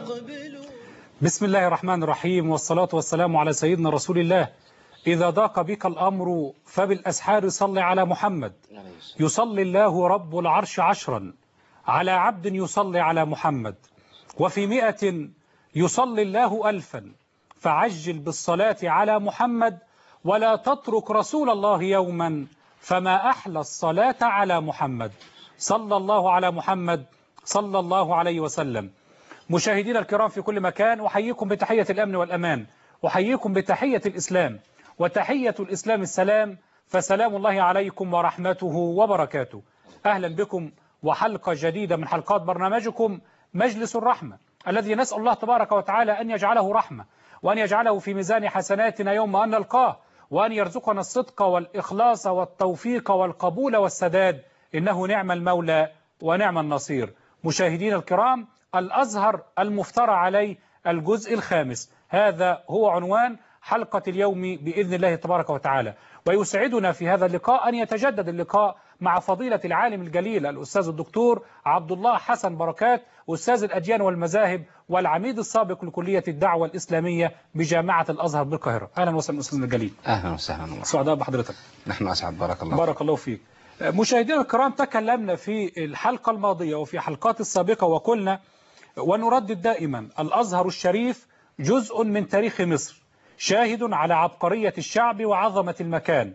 أقبلوا بسم الله الرحمن الرحيم والصلاة والسلام على سيدنا رسول الله إذا ضاق بك الأمر فبالأسحار صل على محمد يصلي الله رب العرش عشرا على عبد يصلي على محمد وفي مئة يصلي الله ألفا فعجل بالصلاة على محمد ولا تترك رسول الله يوما فما أحلى الصلاة على محمد صلى الله على محمد صلى الله عليه وسلم مشاهدينا الكرام في كل مكان أحييكم بتحية الأمن والأمان أحييكم بتحية الإسلام وتحية الإسلام السلام فسلام الله عليكم ورحمته وبركاته أهلا بكم وحلقة جديدة من حلقات برنامجكم مجلس الرحمة الذي نسأل الله تبارك وتعالى أن يجعله رحمة وأن يجعله في ميزان حسناتنا يوم أن نلقاه وأن يرزقنا الصدق والإخلاص والتوفيق والقبول والسداد إنه نعم المولى ونعم النصير مشاهدين الكرام الأزهر المفترى عليه الجزء الخامس هذا هو عنوان حلقة اليوم بإذن الله تبارك وتعالى ويسعدنا في هذا اللقاء أن يتجدد اللقاء مع فضيلة العالم الجليل الأستاذ الدكتور عبد الله حسن بركات أستاذ الأديان والمذاهب والعميد السابق لكلية الدعوة الإسلامية بجامعة الأزهر بالقاهرة أهلا وسهلا أستاذ الجليل اهلا وسهلا ومرحبا سعداء بحضرتك نحن اسعد بارك الله بارك الله فيك مشاهدينا الكرام تكلمنا في الحلقة الماضية وفي حلقات السابقة وقلنا ونردد دائما الأزهر الشريف جزء من تاريخ مصر شاهد على عبقرية الشعب وعظمة المكان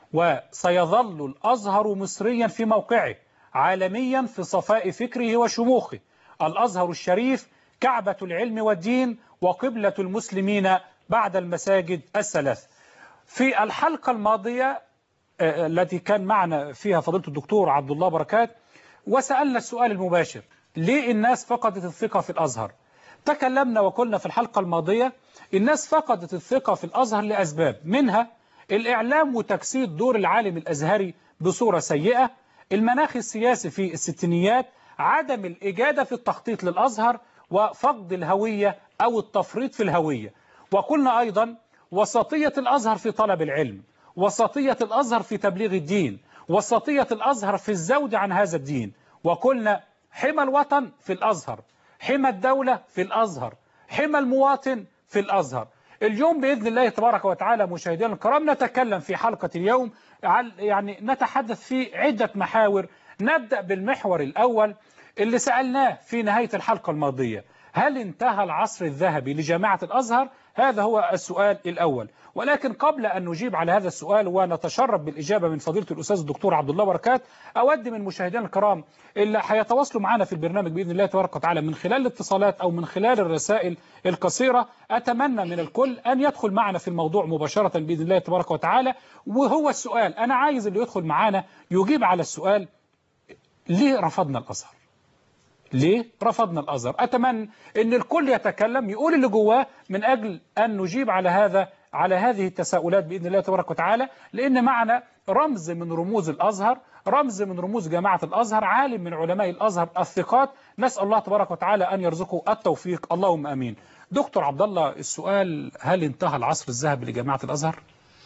وسيظل الأزهر مصريا في موقعه عالميا في صفاء فكره وشموخه الأزهر الشريف كعبة العلم والدين وقبلة المسلمين بعد المساجد الثلاث في الحلقة الماضية آه، التي كان معنا فيها فضيلة الدكتور عبد الله بركات وسألنا السؤال المباشر ليه الناس فقدت الثقة في الأزهر تكلمنا وقلنا في الحلقة الماضية الناس فقدت الثقة في الأزهر لأسباب منها الإعلام وتجسيد دور العالم الأزهري بصورة سيئة المناخ السياسي في الستينيات عدم الإجادة في التخطيط للأزهر وفقد الهوية أو التفريط في الهوية وقلنا أيضا وسطية الأزهر في طلب العلم وسطية الأزهر في تبليغ الدين وسطية الأزهر في الزود عن هذا الدين وقلنا حمى الوطن في الأزهر حمى الدولة في الأزهر حمى المواطن في الأزهر اليوم بإذن الله تبارك وتعالى مشاهدينا الكرام نتكلم في حلقة اليوم عن يعني نتحدث في عدة محاور نبدأ بالمحور الأول اللي سألناه في نهاية الحلقة الماضية هل انتهى العصر الذهبي لجامعة الأزهر؟ هذا هو السؤال الأول ولكن قبل أن نجيب على هذا السؤال ونتشرف بالإجابة من فضيلة الأستاذ الدكتور عبد الله بركات أود من مشاهدينا الكرام اللي هيتواصلوا معنا في البرنامج بإذن الله تبارك وتعالى من خلال الاتصالات أو من خلال الرسائل القصيرة أتمنى من الكل أن يدخل معنا في الموضوع مباشرة بإذن الله تبارك وتعالى وهو السؤال أنا عايز اللي يدخل معنا يجيب على السؤال ليه رفضنا الأزهر ليه رفضنا الأزهر أتمنى أن الكل يتكلم يقول اللي جواه من أجل أن نجيب على هذا على هذه التساؤلات بإذن الله تبارك وتعالى لأن معنا رمز من رموز الأزهر رمز من رموز جماعة الأزهر عالم من علماء الأزهر الثقات نسأل الله تبارك وتعالى أن يرزقه التوفيق اللهم أمين دكتور عبد الله السؤال هل انتهى العصر الذهبي لجماعة الأزهر؟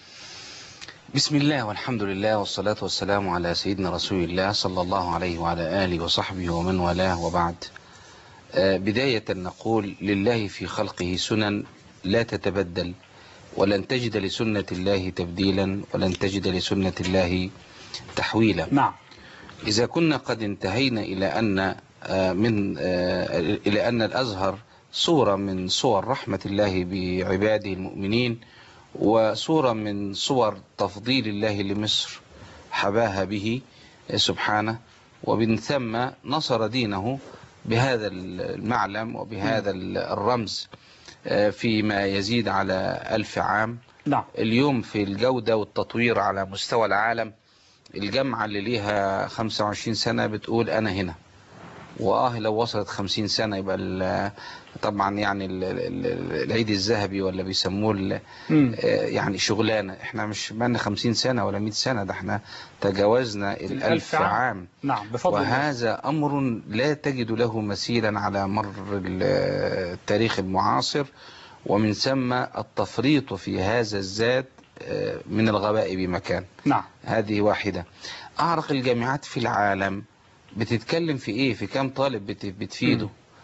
بسم الله والحمد لله والصلاة والسلام على سيدنا رسول الله صلى الله عليه وعلى آله وصحبه ومن والاه وبعد آه، بداية نقول لله في خلقه سنن لا تتبدل ولن تجد لسنة الله تبديلا ولن تجد لسنة الله تحويلا نعم إذا كنا قد انتهينا إلى أن آه، من آه، إلى أن الأزهر صورة من صور رحمة الله بعباده المؤمنين وصورة من صور تفضيل الله لمصر حباها به سبحانه ومن ثم نصر دينه بهذا المعلم وبهذا الرمز آه، فيما يزيد على ألف عام نعم اليوم في الجودة والتطوير على مستوى العالم الجامعة اللي ليها 25 سنة بتقول أنا هنا وآه لو وصلت 50 سنة يبقى ال- طبعا يعني ال- ال- العيد الذهبي ولا بيسموه ال- مم. آه، يعني شغلانة احنا مش بقالنا 50 سنة ولا 100 سنة ده احنا تجاوزنا الألف عام. عام نعم بفضل الله وهذا أمر لا تجد له مثيلا على مر ال- التاريخ المعاصر ومن ثم التفريط في هذا الذات آه، من الغباء بمكان نعم هذه واحدة أعرق الجامعات في العالم بتتكلم في إيه في كام طالب بت- بتفيده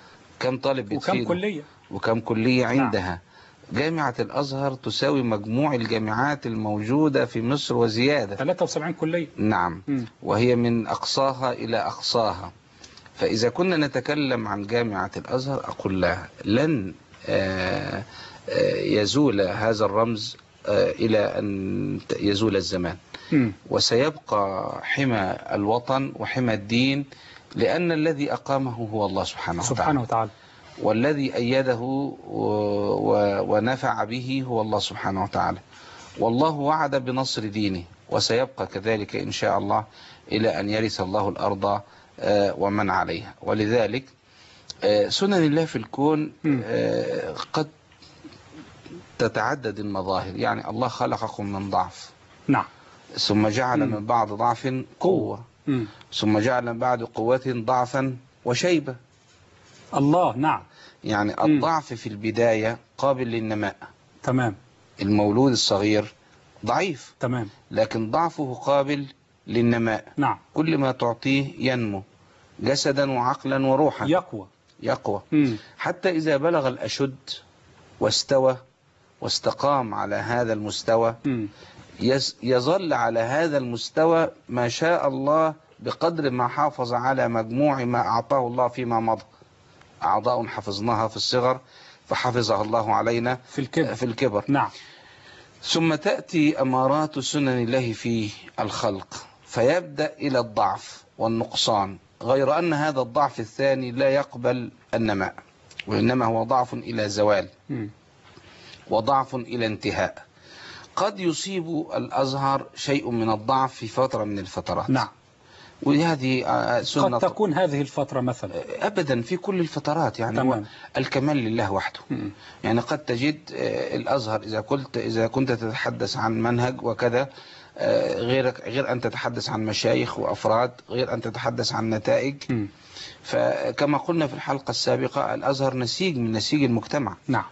كم طالب وكم بتفيده كلية وكم كلية عندها جامعة الأزهر تساوي مجموع الجامعات الموجودة في مصر وزيادة 73 كلية نعم مم. وهي من أقصاها إلى أقصاها فإذا كنا نتكلم عن جامعة الأزهر أقول لها لن آه، آه، يزول هذا الرمز آه، إلى أن ت- يزول الزمان مم. وسيبقى حمى الوطن وحمى الدين لأن الذي أقامه هو الله سبحانه وتعالى سبحانه وتعالى والذي أيده و- و- ونفع به هو الله سبحانه وتعالى والله وعد بنصر دينه وسيبقى كذلك إن شاء الله إلى أن يرث الله الأرض آه، ومن عليها ولذلك آه، سنن الله في الكون مم. آه، قد تتعدد المظاهر يعني الله خلقكم من ضعف نعم ثم جعل مم. من بعد ضعف قوة مم. ثم جعل من بعد قوة ضعفا وشيبة الله نعم يعني مم. الضعف في البداية قابل للنماء تمام المولود الصغير ضعيف تمام لكن ضعفه قابل للنماء نعم كل ما تعطيه ينمو جسدا وعقلا وروحا يقوى يقوى مم. حتى إذا بلغ الأشد واستوى واستقام على هذا المستوى مم. يز- يظل على هذا المستوى ما شاء الله بقدر ما حافظ على مجموع ما أعطاه الله فيما مضى أعضاء حفظناها في الصغر فحفظها الله علينا في الكبر في الكبر نعم ثم تأتي أمارات سنن الله في الخلق فيبدأ إلى الضعف والنقصان غير أن هذا الضعف الثاني لا يقبل النماء وإنما هو ضعف إلى زوال مم. وضعف إلى انتهاء قد يصيب الأزهر شيء من الضعف في فترة من الفترات نعم وهذه آه، سنة قد تكون هذه الفترة مثلا أبدا في كل الفترات يعني هو تمام. الكمال لله وحده مم. يعني قد تجد آه، الأزهر إذا قلت إذا كنت تتحدث عن منهج وكذا آه، غير غير أن تتحدث عن مشايخ وأفراد غير أن تتحدث عن نتائج مم. فكما قلنا في الحلقة السابقة الأزهر نسيج من نسيج المجتمع نعم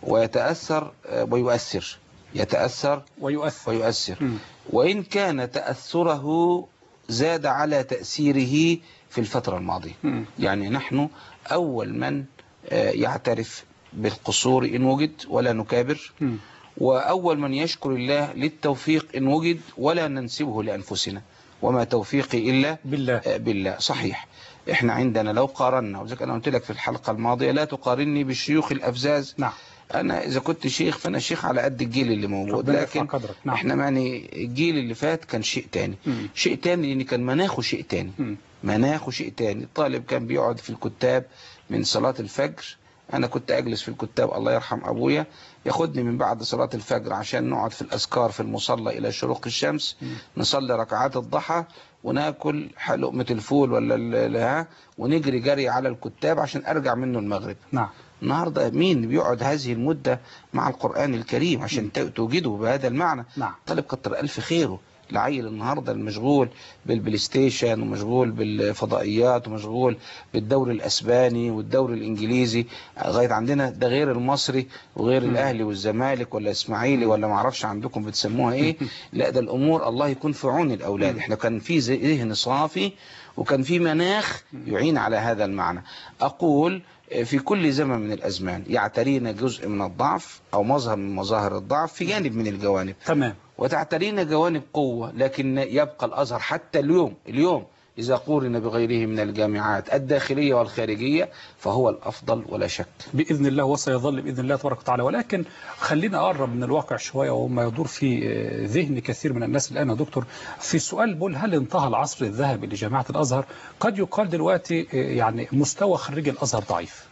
ويتأثر آه، ويؤثر يتأثر ويؤثر ويؤثر مم. وإن كان تأثره زاد على تأثيره في الفترة الماضية مم. يعني نحن أول من آه، يعترف بالقصور إن وجد ولا نكابر مم. وأول من يشكر الله للتوفيق إن وجد ولا ننسبه لأنفسنا وما توفيقي إلا بالله آه، بالله صحيح احنا عندنا لو قارنا وزي انا قلت لك في الحلقة الماضية لا تقارني بالشيوخ الأفزاز نعم انا اذا كنت شيخ فانا شيخ على قد الجيل اللي موجود ربنا يرفع لكن قدرك نعم احنا معني الجيل اللي فات كان شيء تاني مم. شيء تاني لان كان مناخه شيء تاني مم. مناخه شيء تاني الطالب كان بيقعد في الكتاب من صلاة الفجر انا كنت اجلس في الكتاب الله يرحم ابويا ياخدني من بعد صلاة الفجر عشان نقعد في الاذكار في المصلى الى شروق الشمس نصلي ركعات الضحى وناكل لقمة الفول ولا ال- ال- ها ونجري جري على الكتاب عشان ارجع منه المغرب نعم النهارده مين بيقعد هذه المدة مع القرآن الكريم عشان ت- توجده بهذا المعنى نعم طالب كتر ألف خيره العيل النهارده المشغول بالبلاي ستيشن ومشغول بالفضائيات ومشغول بالدوري الاسباني والدوري الانجليزي لغايه عندنا ده غير المصري وغير الاهلي والزمالك ولا اسماعيلي ولا ما اعرفش عندكم بتسموها ايه لا ده الامور الله يكون في عون الاولاد احنا كان في ذهن صافي وكان في مناخ يعين على هذا المعنى اقول في كل زمن من الازمان يعترينا جزء من الضعف او مظهر من مظاهر الضعف في جانب من الجوانب تمام وتعترينا جوانب قوة لكن يبقى الأزهر حتى اليوم اليوم إذا قورن بغيره من الجامعات الداخلية والخارجية فهو الأفضل ولا شك بإذن الله وسيظل بإذن الله تبارك وتعالى ولكن خلينا أقرب من الواقع شوية وما يدور في آه، ذهن كثير من الناس الآن يا دكتور في السؤال بقول هل انتهى العصر الذهبي لجامعة الأزهر قد يقال دلوقتي آه، يعني مستوى خريج الأزهر ضعيف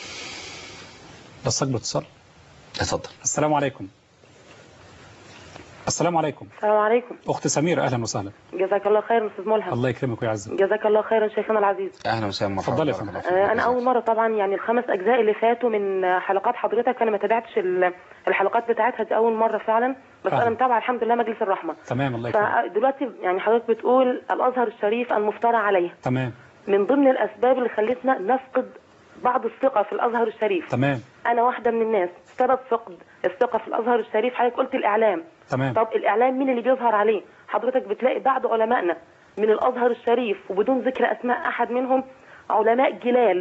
بس أقبل اتصال تفضل السلام عليكم السلام عليكم السلام عليكم أخت سميرة أهلا وسهلا جزاك الله خير استاذ ملهم الله يكرمك ويعزك جزاك الله خيرا شيخنا العزيز أهلا وسهلا مرحبا اتفضل يا بارك فندم. الله فيك. آه، انا اول مره طبعا يعني الخمس اجزاء اللي فاتوا من آه، حلقات حضرتك انا ما تابعتش ال- الحلقات بتاعتها دي اول مره فعلا بس أهلا. انا متابعه الحمد لله مجلس الرحمه تمام الله يكرمك فدلوقتي يعني حضرتك بتقول الازهر الشريف المفترى عليه تمام من ضمن الاسباب اللي خلتنا نفقد بعض الثقه في الازهر الشريف تمام انا واحده من الناس سبب فقد الثقه في الازهر الشريف حضرتك قلت الاعلام تمام طب الاعلام مين اللي بيظهر عليه حضرتك بتلاقي بعض علمائنا من الازهر الشريف وبدون ذكر اسماء احد منهم علماء جلال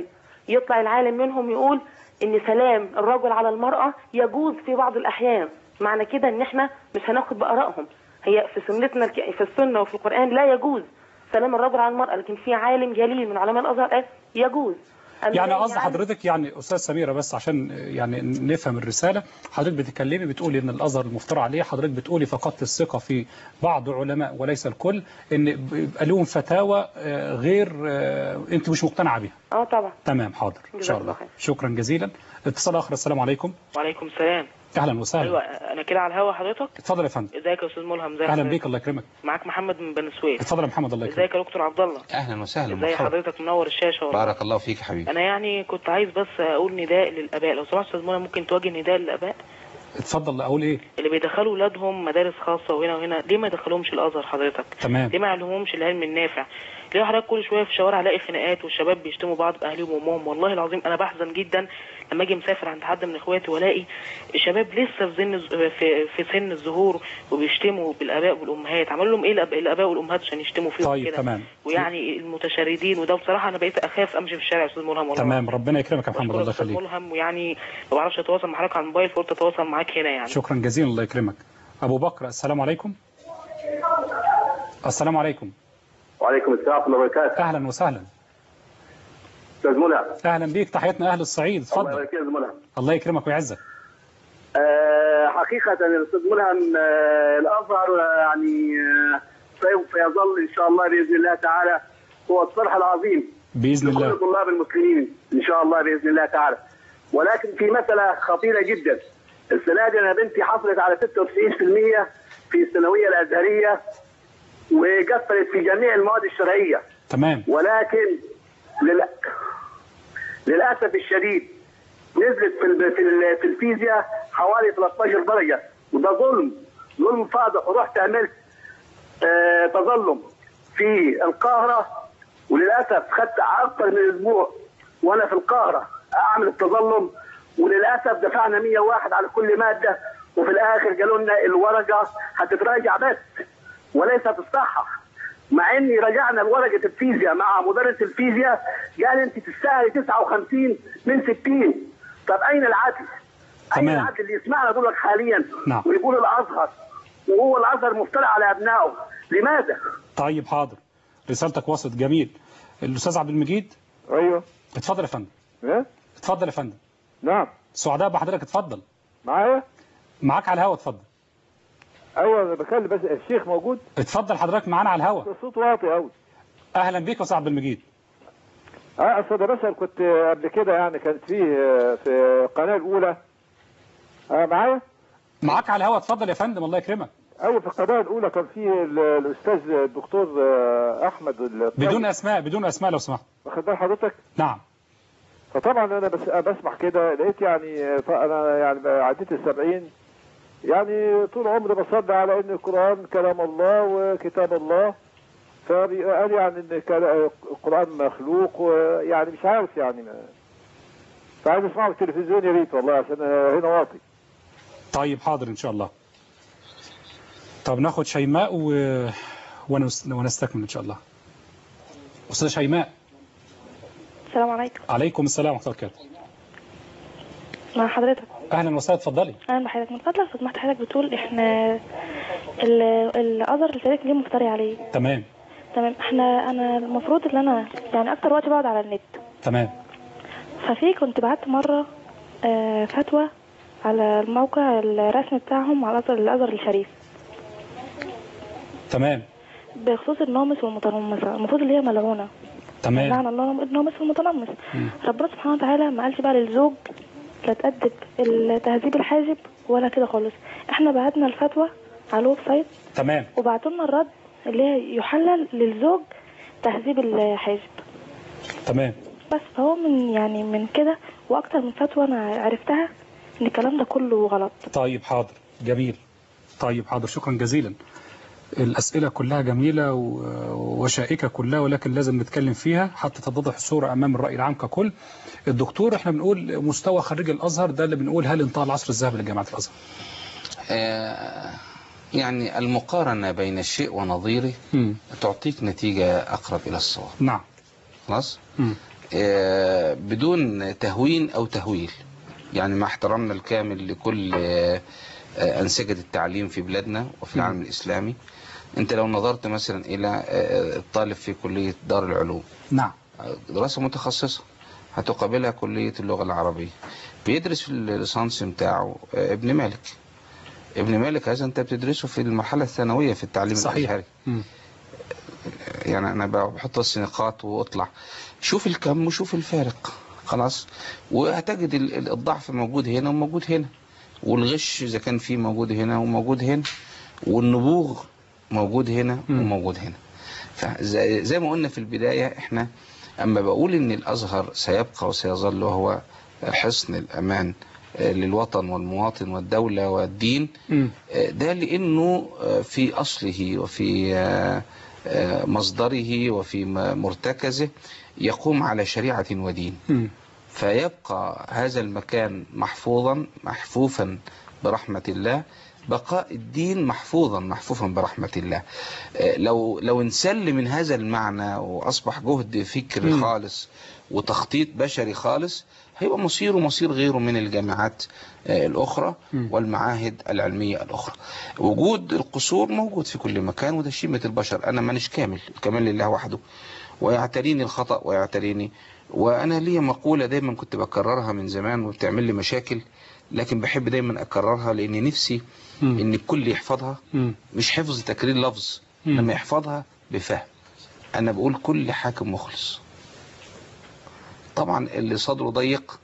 يطلع العالم منهم يقول ان سلام الرجل على المراه يجوز في بعض الاحيان معنى كده ان احنا مش هناخد بارائهم هي في سنتنا الك- في السنه وفي القران لا يجوز سلام الرجل على المراه لكن في عالم جليل من علماء الازهر قال يجوز أما يعني لا قصد حضرتك يعني استاذ سميره بس عشان يعني نفهم الرساله حضرتك بتتكلمي بتقولي ان الازهر المفترى عليه حضرتك بتقولي فقدت الثقه في بعض علماء وليس الكل ان بيبقى لهم فتاوى آه، غير آه، انت مش مقتنعه بيها اه طبعا تمام حاضر ان جزاك شاء الله الله خير. شكرا جزيلا اتصال اخر السلام عليكم وعليكم السلام اهلا وسهلا ايوه انا كده على الهوا حضرتك اتفضل يا فندم ازيك يا استاذ ملهم ازي اهلا حضرتك؟ بيك الله يكرمك معاك محمد من بني سويف اتفضل يا محمد الله يكرمك ازيك يا دكتور عبد الله اهلا وسهلا ازي مرحبا حضرتك منور الشاشه والله بارك الله فيك حبيبي انا يعني كنت عايز بس اقول نداء للاباء لو سمحت استاذ منى ممكن توجه نداء للاباء اتفضل اقول ايه اللي بيدخلوا اولادهم مدارس خاصه وهنا وهنا ليه ما يدخلوهمش الازهر حضرتك تمام ليه ما يعلموهمش العلم النافع ليه حضرتك كل شويه في الشوارع الاقي خناقات والشباب بيشتموا بعض باهلهم وامهم والله العظيم انا بحزن جدا لما اجي مسافر عند حد من اخواتي والاقي شباب لسه في سن في في سن الظهور وبيشتموا بالاباء والامهات عملوا لهم ايه الأب- الاباء والامهات عشان يشتموا فيهم طيب كده تمام ويعني المتشردين وده بصراحه انا بقيت اخاف امشي في الشارع يا استاذ ملهم والله تمام ربنا يكرمك يا محمد الله بشكرك أستاذ يخليك ملهم ويعني ما بعرفش اتواصل مع حضرتك على الموبايل فقلت اتواصل معاك هنا يعني شكرا جزيلا الله يكرمك ابو بكر السلام عليكم السلام عليكم وعليكم السلام ورحمه الله وبركاته اهلا وسهلا استاذ منى اهلا بيك تحياتنا اهل الصعيد الله اتفضل يبارك فيك يا أستاذ منى الله يكرمك ويعزك آه، حقيقه الاستاذ ملهم آه، الازهر آه، يعني آه، سوف يظل ان شاء الله باذن الله تعالى هو الصرح العظيم باذن لكل الله طلاب المسلمين ان شاء الله باذن الله تعالى ولكن في مساله خطيره جدا السنه دي انا بنتي حصلت على 96% في الثانويه الازهريه وقفلت في جميع المواد الشرعيه تمام ولكن لل... للاسف الشديد نزلت في ال... في, ال... في الفيزياء حوالي 13 درجه وده ظلم ظلم فاضح ورحت عملت آه تظلم في القاهره وللاسف خدت اكثر من اسبوع وانا في القاهره اعمل التظلم وللاسف دفعنا 101 على كل ماده وفي الاخر قالوا لنا الورقه هتتراجع بس وليست تصحح مع اني رجعنا لورقه الفيزياء مع مدرس الفيزياء قال انت تستاهلي 59 من 60 طب اين العدل؟ اين تمام. العدل اللي يسمعنا دول حاليا نعم. ويقول الازهر وهو الازهر مفترى على ابنائه لماذا؟ طيب حاضر رسالتك وصلت جميل الاستاذ عبد المجيد ايوه اتفضل يا فندم ايه اتفضل يا فندم نعم سعداء بحضرتك اتفضل معايا معاك على الهوا اتفضل ايوه انا بكلم بس الشيخ موجود اتفضل حضرتك معانا على الهوا الصوت واطي قوي اهلا بيك يا استاذ عبد المجيد اه اصل انا بسال كنت قبل كده يعني كانت فيه في القناه الاولى اه معايا معاك على الهوا اتفضل يا فندم الله يكرمك ايوه في القناه الاولى كان فيه ال- الاستاذ الدكتور آه، احمد الطيب. بدون اسماء بدون اسماء لو سمحت واخد بال حضرتك نعم فطبعا انا بس بسمع كده لقيت يعني انا يعني عديت السبعين يعني طول عمري بصلي على ان القران كلام الله وكتاب الله فقال يعني ان كلا- القران مخلوق ويعني مش عارف يعني ما فعايز اسمعه في التلفزيون يا ريت والله عشان هنا واطي طيب حاضر ان شاء الله طب ناخد شيماء و... ونس... ونستكمل ان شاء الله استاذ شيماء السلام عليكم عليكم السلام ورحمه الله وبركاته مع حضرتك اهلا وسهلا اتفضلي اهلا بحضرتك من فضلك لو سمحت حضرتك بتقول احنا ال- الازهر الشريف ليه مفتري عليه تمام تمام احنا انا المفروض ان انا يعني اكتر وقت بقعد على النت تمام ففي كنت بعت مره آه، فتوى على الموقع الرسمي بتاعهم على الازهر الازهر الشريف تمام بخصوص النامس والمتنمسه المفروض اللي هي ملعونه تمام لعن الله النامس والمتنمس مم. ربنا سبحانه وتعالى ما قالش بقى للزوج لا تأدب التهذيب الحاجب ولا كده خالص احنا بعتنا الفتوى على الويب سايت تمام وبعتوا لنا الرد اللي هي يحلل للزوج تهذيب الحاجب تمام بس فهو من يعني من كده واكتر من فتوى انا عرفتها ان الكلام ده كله غلط طيب حاضر جميل طيب حاضر شكرا جزيلا الأسئلة كلها جميلة و- وشائكة كلها ولكن لازم نتكلم فيها حتى تتضح الصورة أمام الرأي العام ككل الدكتور احنا بنقول مستوى خريج الأزهر ده اللي بنقول هل انتهى العصر الذهبي لجامعة الأزهر آه، يعني المقارنة بين الشيء ونظيره مم. تعطيك نتيجة أقرب إلى الصواب نعم خلاص مم. آه، بدون تهوين أو تهويل يعني مع احترامنا الكامل لكل آه، آه، أنسجة التعليم في بلادنا وفي العالم الإسلامي أنت لو نظرت مثلا إلى آه، الطالب في كلية دار العلوم نعم دراسة متخصصة هتقابلها كلية اللغة العربية بيدرس في الليسانس بتاعه آه، ابن مالك ابن مالك هذا انت بتدرسه في المرحلة الثانوية في التعليم صحيح الأزهري مم. يعني انا بحط بس نقاط واطلع شوف الكم وشوف الفارق خلاص وهتجد ال- ال- الضعف موجود هنا وموجود هنا والغش اذا كان فيه موجود هنا وموجود هنا والنبوغ موجود هنا مم. وموجود هنا فزي زي ما قلنا في البداية احنا اما بقول ان الازهر سيبقى وسيظل وهو حصن الامان آه، للوطن والمواطن والدولة والدين مم. ده لأنه في أصله وفي مصدره وفي مرتكزه يقوم على شريعة ودين مم. فيبقى هذا المكان محفوظا محفوفا برحمة الله بقاء الدين محفوظا محفوفا برحمة الله لو لو انسل من هذا المعنى وأصبح جهد فكري مم. خالص وتخطيط بشري خالص هيبقى مصيره مصير غيره من الجامعات آه، الأخرى مم. والمعاهد العلمية الأخرى وجود القصور موجود في كل مكان وده شيمة البشر أنا مانيش كامل الكمال لله وحده ويعتريني الخطأ ويعتريني وأنا لي مقولة دايما كنت بكررها من زمان وبتعمل لي مشاكل لكن بحب دايما أكررها لأن نفسي مم. إن الكل يحفظها مم. مش حفظ تكرير لفظ مم. لما يحفظها بفهم أنا بقول كل حاكم مخلص طبعا اللي صدره ضيق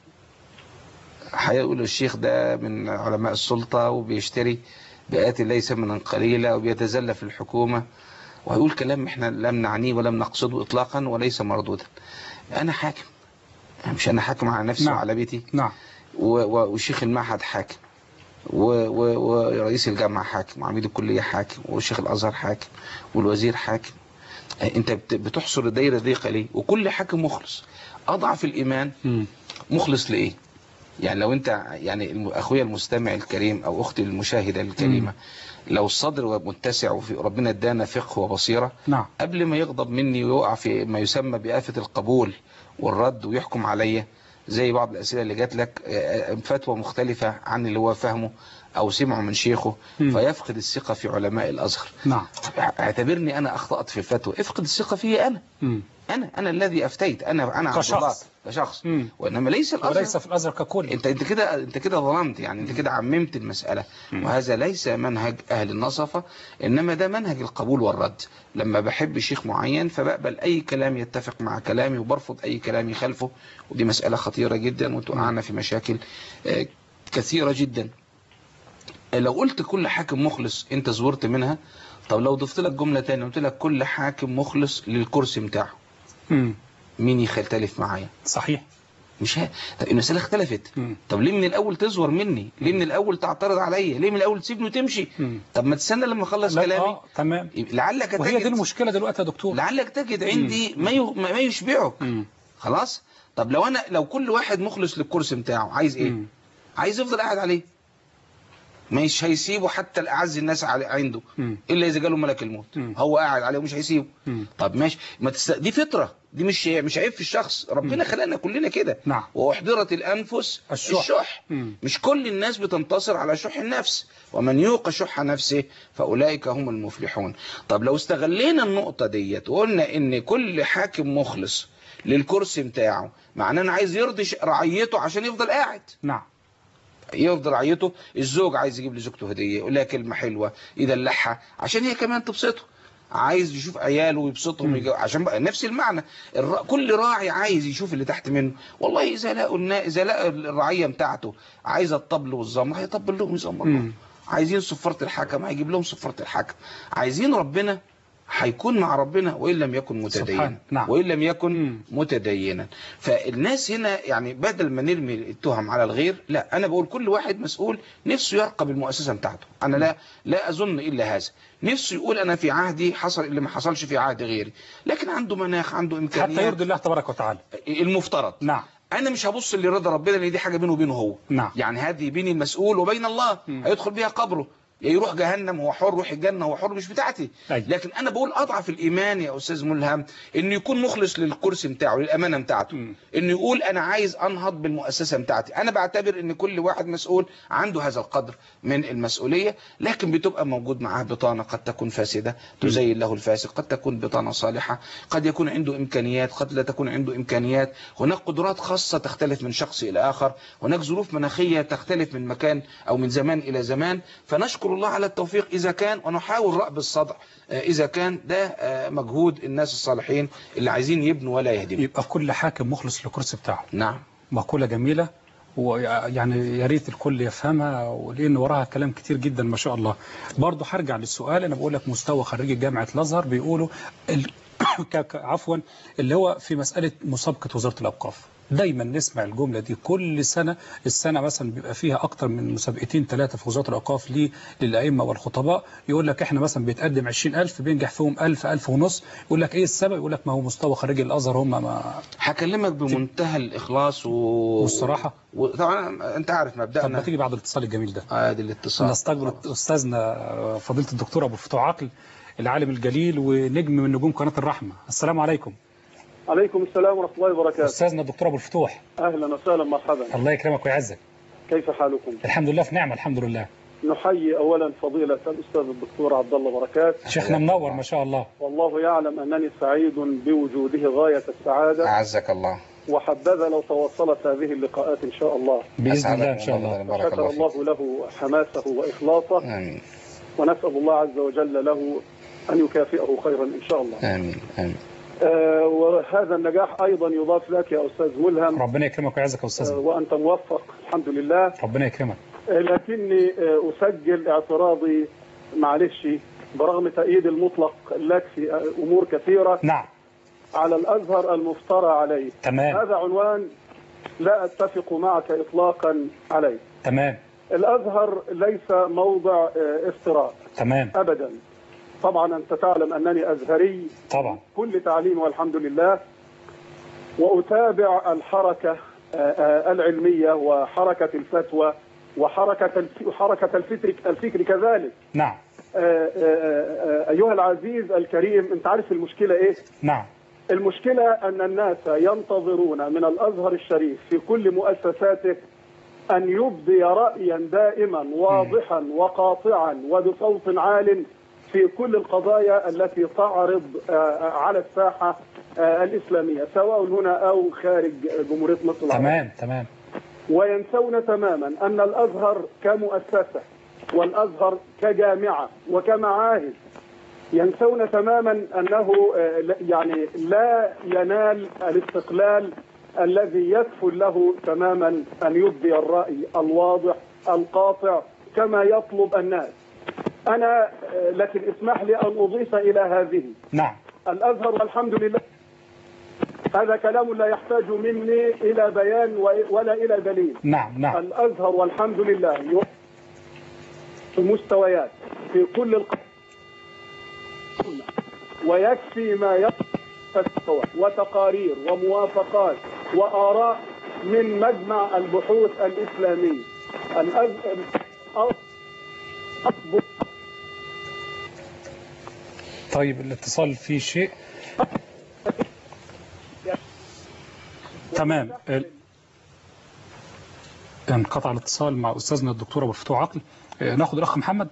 هيقول الشيخ ده من علماء السلطة وبيشتري بآت ليس من قليلة وبيتزلى في الحكومة وهيقول كلام احنا لم نعنيه ولم نقصده اطلاقا وليس مردودا انا حاكم مش انا حاكم على نفسي نعم. وعلى بيتي نعم و- و- وشيخ المعهد حاكم و- و- ورئيس الجامعة حاكم وعميد الكلية حاكم وشيخ الأزهر حاكم والوزير حاكم انت بت- بتحصر الدايرة ضيقة ليه وكل حاكم مخلص أضعف الإيمان مم. مخلص لإيه يعني لو انت يعني الم- اخويا المستمع الكريم او اختي المشاهدة الكريمة لو الصدر متسع وفي ربنا ادانا فقه وبصيرة نعم قبل ما يغضب مني ويقع في ما يسمى بآفة القبول والرد ويحكم عليا زي بعض الأسئلة اللي جات لك آه، فتوى مختلفة عن اللي هو فاهمه أو سمعه من شيخه مم. فيفقد الثقة في علماء الأزهر نعم اعتبرني أنا أخطأت في الفتوى افقد الثقة في أنا مم. أنا أنا الذي أفتيت أنا أنا عبد كشخص. الله كشخص مم. وإنما ليس الأزهر وليس في الأزهر ككل انت انت كده انت كده ظلمت يعني انت كده عممت المسألة وهذا ليس منهج اهل النصفة انما ده منهج القبول والرد لما بحب شيخ معين فبقبل اي كلام يتفق مع كلامي وبرفض اي كلام يخالفه ودي مسألة خطيرة جدا وتوقعنا في مشاكل آه، كثيرة جدا لو قلت كل حاكم مخلص انت زورت منها طب لو ضفت لك جملة تانية قلت لك كل حاكم مخلص للكرسي بتاعه مم. مين يختلف معايا صحيح مش ها طب المسألة اختلفت مم. طب ليه من الأول تزور مني ليه من الأول تعترض عليا ليه من الأول تسيبني وتمشي مم. طب ما تستنى لما أخلص لا، كلامي آه تمام لعلك وهي دي تجد المشكلة دلوقتي يا دكتور لعلك تجد عندي ما ي- ما ما يشبعك مم. خلاص طب لو أنا لو كل واحد مخلص للكرسي بتاعه عايز إيه مم. عايز يفضل قاعد عليه مش هيسيبه حتى الأعز الناس على عنده مم. إلا إذا جاله ملك الموت مم. هو قاعد عليه ومش هيسيبه مم. طب ماشي ما تست... دي فطرة دي مش مش عيب في الشخص ربنا خلقنا كلنا كده نعم. واحضرت الانفس الشح. الشح مم. مش كل الناس بتنتصر على شح النفس ومن يوق شح نفسه فاولئك هم المفلحون طب لو استغلينا النقطة ديت وقلنا ان كل حاكم مخلص للكرسي بتاعه معناه انا عايز يرضي ش- رعيته عشان يفضل قاعد نعم يفضل رعيته الزوج عايز يجيب لزوجته هديه يقول لها كلمه حلوه يدلعها عشان هي كمان تبسطه عايز يشوف عياله ويبسطهم يجي... عشان بقى نفس المعنى الر... كل راعي عايز يشوف اللي تحت منه والله اذا لقوا النا... اذا لقى الرعيه بتاعته عايزه الطبل والزمر هيطبل لهم يزمر مم. لهم عايزين صفاره الحكم هيجيب لهم صفاره الحكم عايزين ربنا هيكون مع ربنا وان لم يكن متدينا سبحان. نعم. وان لم يكن مم. متدينا فالناس هنا يعني بدل ما نرمي التهم على الغير لا انا بقول كل واحد مسؤول نفسه يرقب المؤسسه بتاعته انا لا لا اظن الا هذا نفسه يقول انا في عهدي حصل اللي ما حصلش في عهد غيري لكن عنده مناخ عنده امكانيات حتى يرضي الله تبارك وتعالى المفترض نعم انا مش هبص لرضا ربنا لان دي حاجه بينه وبينه هو نعم. يعني هذه بين المسؤول وبين الله مم. هيدخل بيها قبره يا يروح جهنم هو حر روح الجنه هو حر مش بتاعتي أيوة. لكن انا بقول اضعف الايمان يا استاذ ملهم انه يكون مخلص للكرسي بتاعه للامانه بتاعته مم. انه يقول انا عايز انهض بالمؤسسه بتاعتي انا بعتبر ان كل واحد مسؤول عنده هذا القدر من المسؤوليه لكن بتبقى موجود معاه بطانه قد تكون فاسده تزين له الفاسد قد تكون بطانه صالحه قد يكون عنده امكانيات قد لا تكون عنده امكانيات هناك قدرات خاصه تختلف من شخص الى اخر هناك ظروف مناخيه تختلف من مكان او من زمان الى زمان فنشكر الله على التوفيق اذا كان ونحاول رأب الصدع آه، اذا كان ده آه، مجهود الناس الصالحين اللي عايزين يبنوا ولا يهدموا يبقى كل حاكم مخلص للكرسي بتاعه نعم مقولة جميلة ويعني يا ريت الكل يفهمها ولان وراها كلام كتير جدا ما شاء الله برضه هرجع للسؤال انا بقول لك مستوى خريجي جامعة الازهر بيقولوا ال... ك- ك- عفوا اللي هو في مسألة مسابقة وزارة الأوقاف دايما نسمع الجملة دي كل سنة السنة مثلا بيبقى فيها أكتر من مسابقتين ثلاثة في وزارة الأوقاف ليه للأئمة والخطباء يقول لك إحنا مثلا بيتقدم 20000 بينجح فيهم 1000 1000 ونص يقول لك إيه السبب يقول لك ما هو مستوى خريجي الأزهر هم ما هكلمك بمنتهى الإخلاص و... والصراحة وطبعا أنت عارف طب ما مبدأنا تيجي بعد الاتصال الجميل ده ادي الاتصال نستقبل أستاذنا فضيلة الدكتور أبو فتوح عقل العالم الجليل ونجم من نجوم قناة الرحمة السلام عليكم عليكم السلام ورحمة الله وبركاته أستاذنا الدكتور أبو الفتوح أهلا وسهلا مرحبا الله يكرمك ويعزك كيف حالكم الحمد لله في نعمة الحمد لله نحيي أولا فضيلة الأستاذ الدكتور عبد الله بركات شيخنا منور ما شاء الله والله يعلم أنني سعيد بوجوده غاية السعادة أعزك الله وحبذا لو تواصلت هذه اللقاءات إن شاء الله بإذن الله إن أسعدك شاء الله بارك شكر الله فيك الله له حماسه وإخلاصه آمين ونسأل الله عز وجل له أن يكافئه خيرا إن شاء الله آمين آمين آه وهذا النجاح أيضا يضاف لك يا أستاذ ملهم ربنا يكرمك ويعزك يا آه أستاذنا وأنت موفق الحمد لله ربنا يكرمك آه لكني آه أسجل اعتراضي معلش برغم تأييد المطلق لك في آه أمور كثيرة نعم على الأزهر المفترى عليه تمام هذا عنوان لا أتفق معك إطلاقا عليه تمام الأزهر ليس موضع آه، افتراء تمام أبدا طبعا أنت تعلم أنني أزهري طبعا كل تعليم والحمد لله وأتابع الحركة آه، آه، العلمية وحركة الفتوى وحركة الف- وحركة الفكر الفكر كذلك نعم آه، آه، آه، أيها العزيز الكريم أنت عارف المشكلة إيه؟ نعم المشكلة أن الناس ينتظرون من الأزهر الشريف في كل مؤسساته أن يبدي رأيا دائما واضحا وقاطعا وبصوت عال في كل القضايا التي تعرض آه، على الساحة آه، الإسلامية سواء هنا أو خارج جمهورية مصر العربية تمام تمام وينسون تماما أن الأزهر كمؤسسة والأزهر كجامعة وكمعاهد ينسون تماما أنه آه، لا- يعني لا ينال الاستقلال الذي يكفل له تماما أن يبدي الرأي الواضح القاطع كما يطلب الناس أنا آه، لكن اسمح لي أن أضيف إلى هذه نعم الازهر والحمد لله هذا كلام لا يحتاج مني الى بيان و- ولا الى دليل نعم نعم الازهر والحمد لله يو- المستويات في كل الق... ويكفي ما يفتوى وتقارير وموافقات واراء من مجمع البحوث الاسلامي الازهر أصبح طيب الاتصال فيه شيء تمام ال- انقطع الاتصال مع استاذنا الدكتور ابو الفتوح عقل آه، ناخد الاخ محمد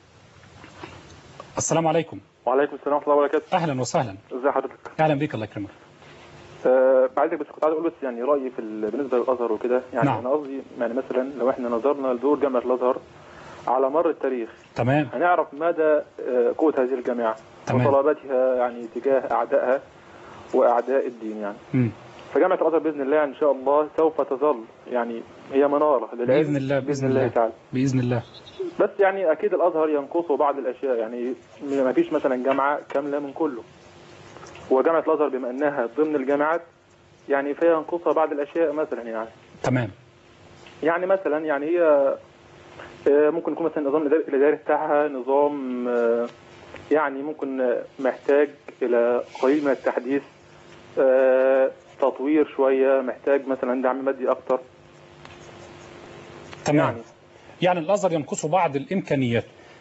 السلام عليكم وعليكم السلام ورحمه الله وبركاته اهلا وسهلا ازي حضرتك اهلا بيك الله يكرمك أه بعدك بس كنت عايز اقول بس يعني رايي في ال- بالنسبه للازهر وكده يعني نعم. انا قصدي يعني مثلا لو احنا نظرنا لدور جامعه الازهر على مر التاريخ تمام هنعرف مدى آه، قوه هذه الجامعه تمام. وطلباتها يعني تجاه اعدائها واعداء الدين يعني مم. فجامعه الازهر باذن الله ان شاء الله سوف تظل يعني هي مناره للعلم باذن الله باذن الله تعالى باذن الله بس يعني اكيد الازهر ينقصه بعض الاشياء يعني ما فيش مثلا جامعه كامله من كله وجامعه الازهر بما انها ضمن الجامعات يعني فهي ينقصها بعض الاشياء مثلا يعني تمام يعني مثلا يعني هي آه، ممكن يكون مثلا النظام الإداري- الاداري بتاعها نظام آه، يعني ممكن آه، محتاج الى قليل من التحديث آه، تطوير شويه محتاج مثلا دعم مادي اكتر تمام يعني يعني الازهر ينقصه بعض الامكانيات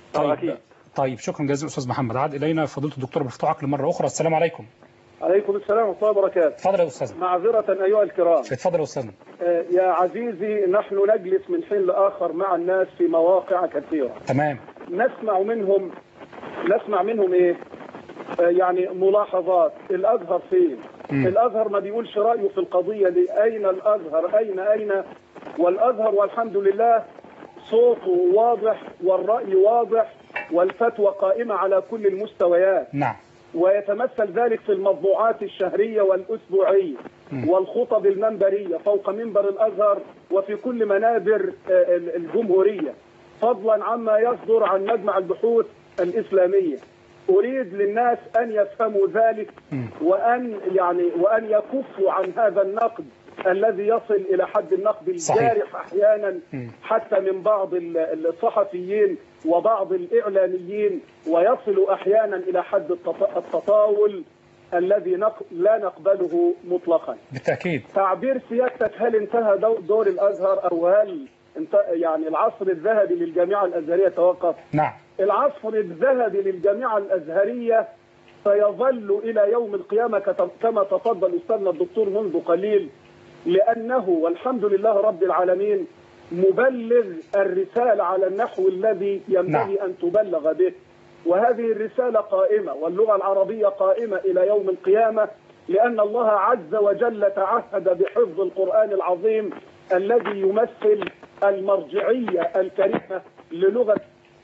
طيب أكيد. طيب شكرا جزيلا استاذ محمد عاد الينا فضيله الدكتور مفتوح عقل مره اخرى السلام عليكم عليكم السلام ورحمة الله وبركاته اتفضل يا استاذ معذرة أيها الكرام اتفضل يا استاذ آه، يا عزيزي نحن نجلس من حين لآخر مع الناس في مواقع كثيرة تمام نسمع منهم نسمع منهم ايه آه، يعني ملاحظات الازهر فين مم. الازهر ما بيقولش رايه في القضيه دي اين الازهر اين اين والازهر والحمد لله صوته واضح والراي واضح والفتوى قائمه على كل المستويات نعم ويتمثل ذلك في المطبوعات الشهرية والأسبوعية والخطب المنبرية فوق منبر الأزهر وفي كل منابر آه، الجمهورية فضلا عما يصدر عن مجمع البحوث الإسلامية أريد للناس أن يفهموا ذلك وأن يعني وأن يكفوا عن هذا النقد الذي يصل إلى حد النقد صحيح. الجارح أحيانا مم. حتى من بعض ال- الصحفيين وبعض الإعلاميين ويصل أحيانا إلى حد التط- التطاول الذي نق- لا نقبله مطلقا بالتاكيد تعبير سيادتك هل انتهى دو- دور الأزهر أو هل انت يعني العصر الذهبي للجامعة الأزهرية توقف نعم العصر الذهبي للجامعة الأزهرية سيظل إلى يوم القيامة كت- كما تفضل أستاذنا الدكتور منذ قليل لأنه والحمد لله رب العالمين مبلغ الرسالة على النحو الذي ينبغي نعم. أن تبلغ به وهذه الرسالة قائمة واللغة العربية قائمة إلى يوم القيامة لأن الله عز وجل تعهد بحفظ القرآن العظيم الذي يمثل المرجعية الكريمة للغة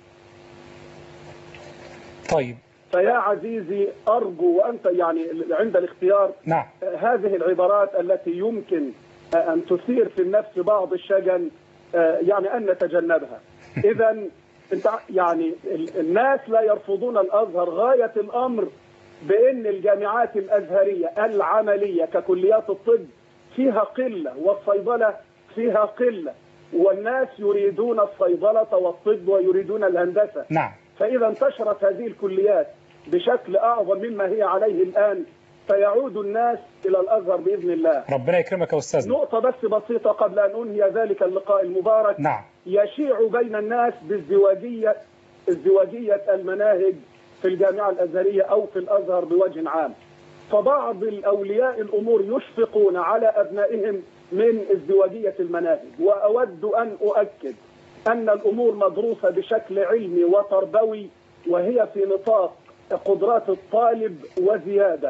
طيب فيا عزيزي أرجو وأنت يعني عند الاختيار نعم هذه العبارات التي يمكن أن تثير في النفس بعض الشجن آه، يعني أن نتجنبها إذا أنت يعني ال- الناس لا يرفضون الأزهر غاية الأمر بأن الجامعات الأزهرية العملية ككليات الطب فيها قلة والصيدلة فيها قلة والناس يريدون الصيدلة والطب ويريدون الهندسة نعم فإذا انتشرت هذه الكليات بشكل أعظم مما هي عليه الآن سيعود الناس إلى الأزهر بإذن الله ربنا يكرمك يا استاذنا نقطة بس بسيطة قبل أن أنهي ذلك اللقاء المبارك نعم يشيع بين الناس بازدواجية ازدواجية المناهج في الجامعة الأزهرية أو في الأزهر بوجه عام فبعض الأولياء الأمور يشفقون على أبنائهم من ازدواجية المناهج وأود أن أؤكد أن الأمور مدروسة بشكل علمي وتربوي وهي في نطاق قدرات الطالب وزيادة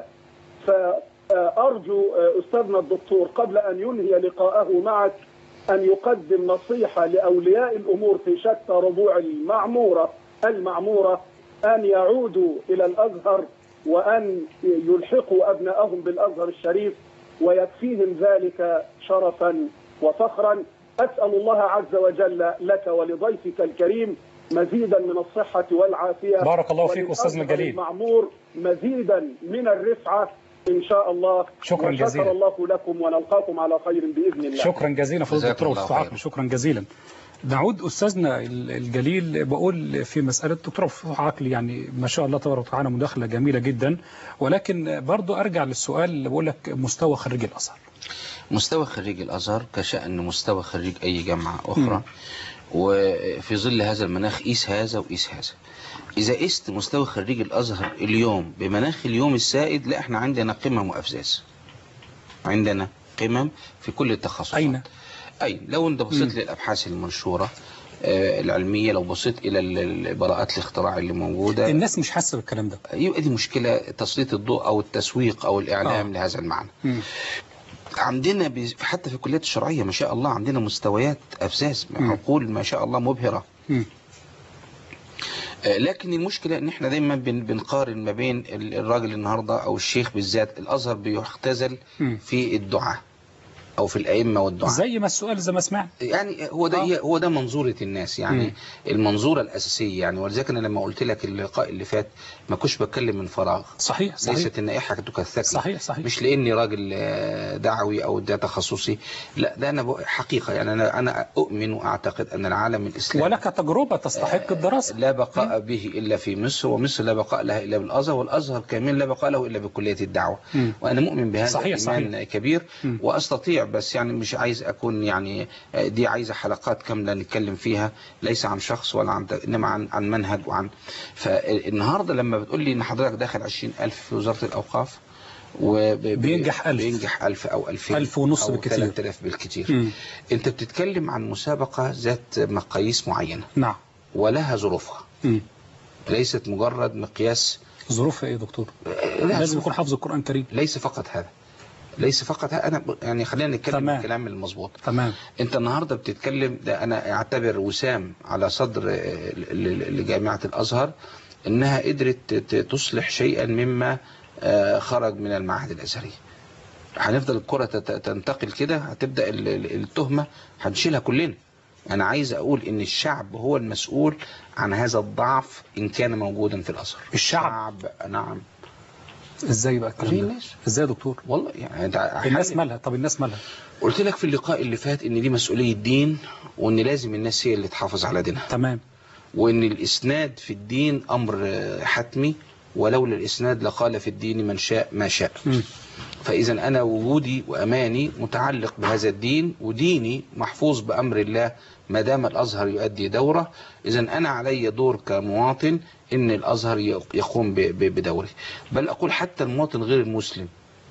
فأرجو أستاذنا الدكتور قبل أن ينهي لقاءه معك أن يقدم نصيحة لأولياء الأمور في شتى ربوع المعمورة المعمورة أن يعودوا إلى الأزهر وأن يلحقوا أبنائهم بالأزهر الشريف ويكفيهم ذلك شرفا وفخرا أسأل الله عز وجل لك ولضيفك الكريم مزيدا من الصحة والعافية بارك الله فيك أستاذنا وللأزهر الجليل. المعمور مزيدا من الرفعة إن شاء الله شكراً وشكر جزيلاً. الله لكم ونلقاكم على خير بإذن الله شكرا جزيلا فضيله جزاك الدكتور الله مفتوح خير. عقل شكرا جزيلا نعود استاذنا ال- الجليل بقول في مساله الدكتور مفتوح عقل يعني ما شاء الله تبارك وتعالى مداخله جميله جدا ولكن برضو ارجع للسؤال اللي بقول لك مستوى خريج الازهر مستوى خريج الأزهر كشأن مستوى خريج أي جامعة أخرى وفي ظل هذا المناخ قيس هذا وقيس هذا إذا قست مستوى خريج الأزهر اليوم بمناخ اليوم السائد لا احنا عندنا قمم وأفزاز عندنا قمم في كل التخصصات أين؟ أين لو أنت بصيت للأبحاث المنشورة آه، العلمية لو بصيت إلى ال- ال- براءات الاختراع اللي موجودة الناس مش حاسه بالكلام ده يبقى دي مشكلة تسليط الضوء أو التسويق أو الإعلام آه. لهذا المعنى مم. عندنا ب- حتى في الكليات الشرعية ما شاء الله عندنا مستويات أفزاز عقول ما شاء الله مبهرة مم. آه، لكن المشكلة ان احنا دايما بن- بنقارن ما بين ال- الراجل النهاردة او الشيخ بالذات الازهر بيختزل مم. في الدعاء او في الائمة والدعاء زي ما السؤال زي ما سمعنا يعني هو ده آه. هو ده منظورة الناس يعني مم. المنظورة الأساسية يعني ولذلك أنا لما قلت لك اللقاء اللي فات ما كنتش بتكلم من فراغ صحيح صحيح ليست النائحة تكثفني صحيح صحيح مش لاني راجل آه، دعوي او ده تخصصي لا ده انا بق- حقيقه يعني انا انا اؤمن واعتقد ان العالم الاسلامي ولك تجربه تستحق الدراسه لا بقاء به الا في مصر ومصر لا بقاء لها الا بالازهر والازهر كامل لا بقاء له الا بكليه الدعوه مم. وانا مؤمن بهذا صحيح، ايمان صحيح. كبير مم. واستطيع بس يعني مش عايز اكون يعني آه، دي عايزه حلقات كامله نتكلم فيها ليس عن شخص ولا عن انما عن عن منهج وعن فالنهارده لما بتقول لي ان حضرتك داخل 20000 في وزاره الاوقاف وب- بينجح ألف. بينجح 1000 او 2000 ألف ونص أو بالكتير. 3000 بالكتير مم. انت بتتكلم عن مسابقه ذات مقاييس معينه نعم ولها ظروفها مم. ليست مجرد مقياس ظروفها ايه يا دكتور لها لازم ظروف. يكون حافظ القرآن الكريم ليس فقط هذا ليس فقط هذا انا ب- يعني خلينا نتكلم تمام. الكلام المظبوط تمام انت النهارده بتتكلم ده انا اعتبر وسام على صدر آه، ل- ل- لجامعه الازهر انها قدرت ت- ت- تصلح شيئا مما آه، خرج من المعهد الازهري هنفضل الكره تت- تنتقل كده هتبدا ال- ال- التهمه هنشيلها كلنا انا عايز اقول ان الشعب هو المسؤول عن هذا الضعف ان كان موجودا في الازهر الشعب؟ الشعب نعم ازاي بقى في الكلام ده الناس ازاي يا دكتور والله يعني انت الناس حل- مالها طب الناس مالها قلت لك في اللقاء اللي فات ان دي مسؤوليه دين وان لازم الناس هي اللي تحافظ على دينها تمام وان الاسناد في الدين امر آه، حتمي ولولا الاسناد لقال في الدين من شاء ما شاء مم. فاذا انا وجودي واماني متعلق بهذا الدين وديني محفوظ بامر الله ما دام الازهر يؤدي دوره اذا انا علي دور كمواطن ان الازهر يقوم ب- ب- بدوره بل اقول حتى المواطن غير المسلم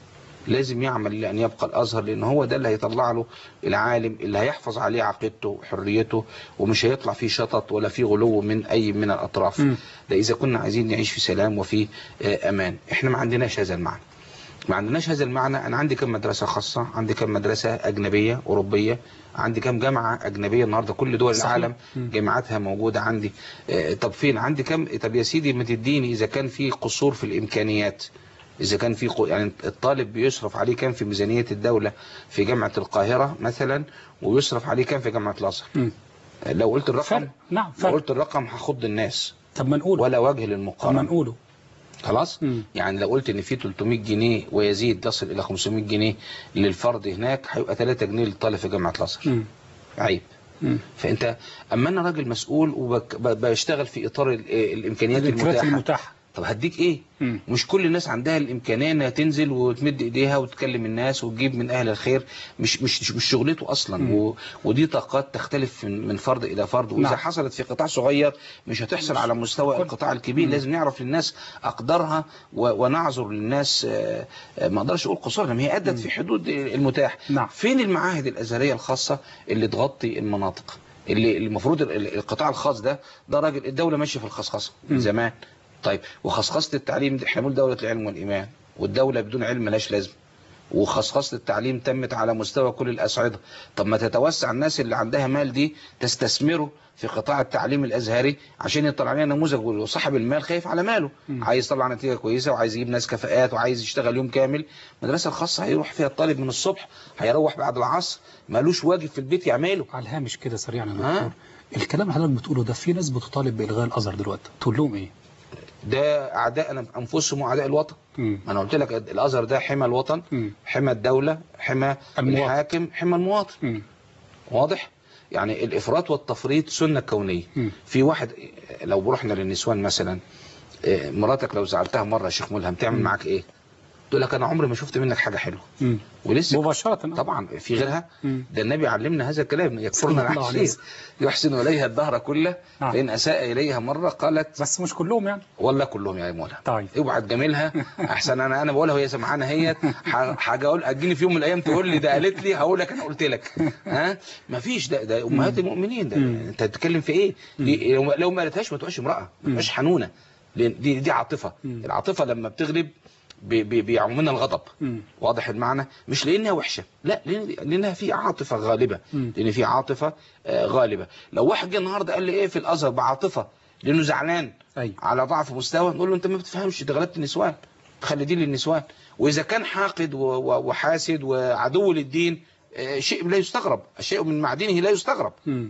لازم يعمل لأن يبقى الأزهر لأن هو ده اللي هيطلع له العالم اللي هيحفظ عليه عقيدته وحريته ومش هيطلع فيه شطط ولا فيه غلو من أي من الأطراف مم. ده إذا كنا عايزين نعيش في سلام وفي آه، أمان إحنا ما عندناش هذا المعنى ما عندناش هذا المعنى أنا عندي كم مدرسة خاصة عندي كم مدرسة أجنبية أوروبية عندي كم جامعة أجنبية النهاردة كل دول صحيح. العالم مم. جامعاتها موجودة عندي آه، طب فين عندي كم طب يا سيدي ما تديني إذا كان في قصور في الإمكانيات إذا كان في قو- يعني الطالب بيصرف عليه كام في ميزانية الدولة في جامعة القاهرة مثلا ويصرف عليه كام في جامعة الأزهر مم. لو قلت الرقم فرق نعم لو فرق قلت الرقم هخض الناس طب ما نقوله ولا وجه طب ما للمقارنة نقوله خلاص مم. يعني لو قلت ان في 300 جنيه ويزيد تصل الى 500 جنيه للفرد هناك هيبقى 3 جنيه للطالب في جامعة الأزهر مم. عيب مم. فانت اما انا راجل مسؤول وبشتغل في اطار ال- الامكانيات الامكانيات المتاحه المتاحة طب هديك ايه مم. مش كل الناس عندها الامكانيه انها تنزل وتمد ايديها وتكلم الناس وتجيب من اهل الخير مش مش مش شغلته اصلا مم. و... ودي طاقات تختلف من من فرد الى فرد واذا نعم. حصلت في قطاع صغير مش هتحصل على مستوى كل- القطاع الكبير مم. لازم نعرف للناس اقدارها و... ونعذر للناس آه، آه، ما اقدرش اقول قصور لما هي ادت في حدود المتاح نعم. فين المعاهد الازهريه الخاصه اللي تغطي المناطق اللي المفروض ال- القطاع الخاص ده ده راجل الدوله ماشيه في الخصخصه من مم. زمان طيب وخصخصه التعليم دي احنا بنقول دوله العلم والايمان والدوله بدون علم ملهاش لازمه وخصخصه التعليم تمت على مستوى كل الاصعده طب ما تتوسع الناس اللي عندها مال دي تستثمره في قطاع التعليم الازهري عشان يطلع علينا نموذج وصاحب المال خايف على ماله مم. عايز يطلع نتيجه كويسه وعايز يجيب ناس كفاءات وعايز يشتغل يوم كامل المدرسه الخاصه هيروح فيها الطالب من الصبح هيروح بعد العصر مالوش واجب في البيت يعمله على الهامش كده سريعا يا ها؟ دكتور الكلام اللي حضرتك بتقوله ده في ناس بتطالب بإلغاء الأزهر دلوقتي تقول لهم إيه؟ ده اعداء انفسهم واعداء الوطن مم. ما انا قلت لك الازهر ده حمى الوطن مم. حمى الدوله حمى المواطن. الحاكم حمى المواطن مم. واضح يعني الافراط والتفريط سنه كونيه مم. في واحد لو رحنا للنسوان مثلا إيه، مراتك لو زعلتها مره يا شيخ ملهم تعمل مم. معاك ايه تقول لك انا عمري ما شفت منك حاجه حلوه مم. ولسه مباشرة طبعا في غيرها مم. ده النبي علمنا هذا الكلام يكفرنا صلى الله عليه العشير يحسن اليها الدهر كله نعم. فان اساء اليها مره قالت بس مش كلهم يعني والله كلهم يا مولا طيب اوعى تجاملها احسن انا انا بقولها وهي سمعانه هي حاجه اقول هتجيني في يوم من الايام تقول لي ده قالت لي هقول لك انا قلت لك ها مفيش ده ده امهات المؤمنين ده مم. انت بتتكلم في ايه دي لو- لو ما قالتهاش ما تبقاش امراه ما تبقاش حنونه لأن دي دي عاطفه مم. العاطفه لما بتغلب بي- بي- بيعمنا الغضب مم. واضح المعنى مش لانها وحشه لا لأن لانها في عاطفه غالبه مم. لان في عاطفه آه، غالبه لو واحد جه النهارده قال لي ايه في الازهر بعاطفه لانه زعلان أيوة على ضعف مستوى نقول له انت ما بتفهمش انت غلبت النسوان خلي دي للنسوان واذا كان حاقد و- و- وحاسد وعدو للدين آه، شيء لا يستغرب شيء من معدنه لا يستغرب مم.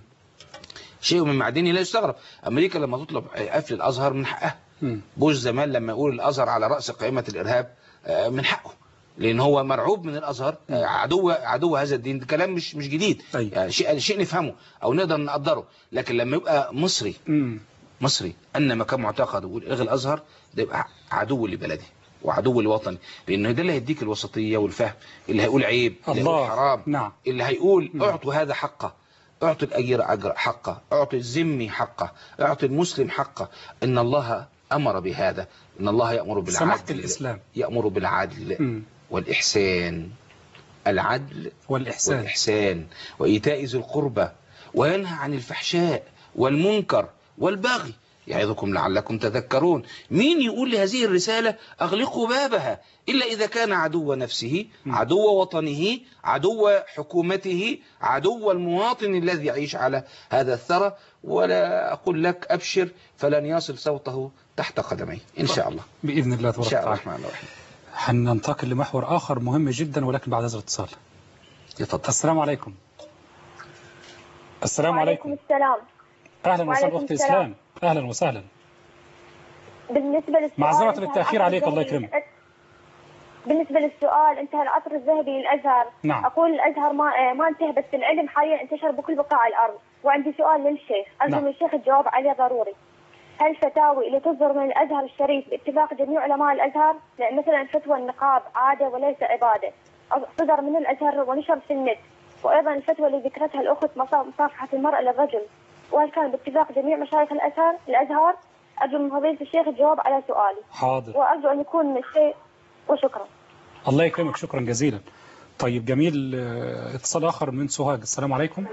شيء من معدنه لا يستغرب امريكا لما تطلب قفل الازهر من حقها مم. بوش زمان لما يقول الازهر على راس قائمه الارهاب آه، من حقه لان هو مرعوب من الازهر آه، عدو عدو هذا الدين ده كلام مش مش جديد أيوة. يعني شيء شيء نفهمه او نقدر نقدره لكن لما يبقى مصري مم. مصري ان مكان معتقد ويقول الغي الازهر ده يبقى عدو لبلده وعدو الوطن لأنه ده اللي هيديك الوسطية والفهم اللي هيقول عيب اللي هيقول الله. حرام نعم. اللي هيقول نعم. اعطوا هذا حقه اعطوا الأجير أجر حقه اعطوا الذمي حقه اعطوا المسلم حقه إن الله أمر بهذا إن الله يأمر بالعدل سمحت الإسلام. يأمر بالعدل مم. والإحسان العدل والإحسان والإحسان وإيتاء ذي القربى وينهى عن الفحشاء والمنكر والبغي يعظكم لعلكم تذكرون مين يقول لهذه الرسالة أغلقوا بابها إلا إذا كان عدو نفسه عدو وطنه عدو حكومته عدو المواطن الذي يعيش على هذا الثرى ولا أقول لك أبشر فلن يصل صوته تحت قدميه إن شاء الله بإذن الله إن تبارك شاء الله وتعالى الرحمن الرحيم هننتقل لمحور آخر مهم جدا ولكن بعد هذا الاتصال يتفضل السلام عليكم السلام عليكم السلام أهلا وسهلا وعليكم أختي السلام. إسلام أهلا وسهلا بالنسبة للسؤال معذرة انتهى للتأخير العصر عليك، الله الذهبي يكرمك. بالنسبة للسؤال انتهى العصر الذهبي للأزهر نعم. أقول الأزهر ما ما انتهى بس العلم حاليا انتشر بكل بقاع الأرض وعندي سؤال للشيخ أرجو نعم. من الشيخ الجواب عليه ضروري هل الفتاوي اللي تصدر من الأزهر الشريف باتفاق جميع علماء الأزهر لأن مثلا فتوى النقاب عادة وليس عبادة أو صدر من الأزهر ونشر في النت وأيضا الفتوى اللي ذكرتها الأخت مصا- مصافحة المرأة للرجل وهل كان باتفاق جميع مشايخ الأزهر الأزهر أرجو من فضيلة الشيخ الجواب على سؤالي حاضر وأرجو أن يكون الشيء وشكرا الله يكرمك شكرا جزيلا طيب جميل آه، اتصال آخر من سوهاج السلام عليكم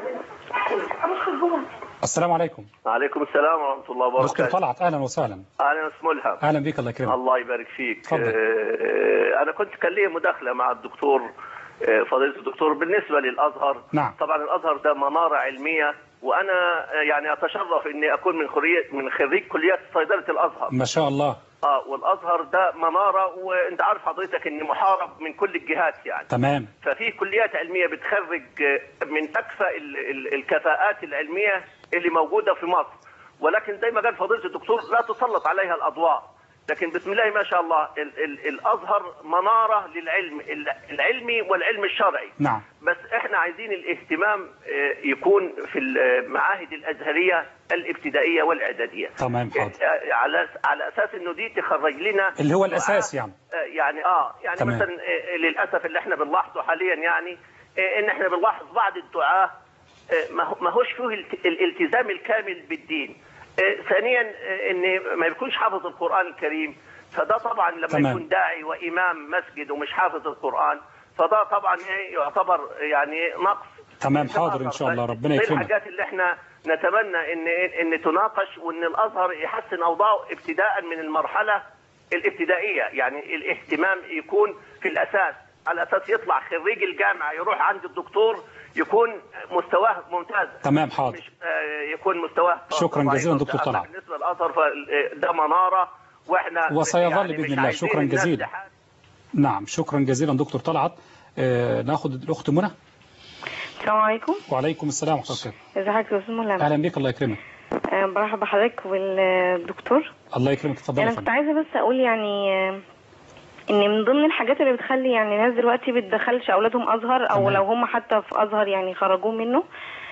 السلام عليكم عليكم السلام ورحمة الله دكتور وبركاته طلعت أهلا وسهلا أنا اسم ملهم أهلا بك الله يكرمك الله يبارك فيك اتفضل. آه، أنا كنت كان لي مداخلة مع الدكتور آه، فضيلة الدكتور بالنسبة للأزهر نعم. طبعا الأزهر ده منارة علمية وأنا آه، يعني أتشرف إني أكون من خريج من خريج كلية صيدلة الأزهر ما شاء الله اه والازهر ده مناره وانت عارف حضرتك ان محارب من كل الجهات يعني تمام ففي كليات علميه بتخرج آه، من اكفأ ال- ال- الكفاءات العلميه اللي موجوده في مصر ولكن زي ما قال فضيله الدكتور لا تسلط عليها الاضواء لكن بسم الله ما شاء الله ال ال الازهر مناره للعلم ال- العلمي والعلم الشرعي نعم بس احنا عايزين الاهتمام آه، يكون في المعاهد الازهريه الابتدائيه والاعداديه تمام حاضر آه، على على اساس انه دي تخرج لنا اللي هو الأساس يعني آه، يعني اه يعني تمام. مثلا آه، للاسف اللي احنا بنلاحظه حاليا يعني آه، ان احنا بنلاحظ بعض الدعاه آه، ما هو- ما هوش فيه الت- الالتزام الكامل بالدين آه، ثانيا آه، ان ما يكونش حافظ القران الكريم فده طبعا لما تمام. يكون داعي وامام مسجد ومش حافظ القران فده طبعا إيه يعتبر يعني نقص تمام حاضر إن شاء الله ربنا دي يكرمك الحاجات اللي احنا نتمنى ان ان تناقش وان الازهر يحسن اوضاعه ابتداء من المرحله الابتدائيه يعني الاهتمام يكون في الاساس على اساس يطلع خريج الجامعه يروح عند الدكتور يكون مستواه ممتاز تمام حاضر مش آه، يكون مستواه شكرا ضعيف. جزيلا دكتور أما طلعت. بالنسبه للازهر فده مناره واحنا وسيظل يعني بإذن مش الله. عايزين شكرا الناس جزيلا. تحاسب نعم شكرا جزيلا دكتور طلعت آه ناخد الأخت منى السلام عليكم وعليكم السلام ورحمة الله وبركاته. ازي حضرتك يا استاذ ملهم أهلا بك الله يكرمك آه، برحب بحضرتك والدكتور الله يكرمك اتفضل يا انا كنت فندم عايزه بس اقول يعني آه، ان من ضمن الحاجات اللي بتخلي يعني ناس دلوقتي بتدخلش اولادهم ازهر او تمام. لو هم حتى في ازهر يعني خرجوه منه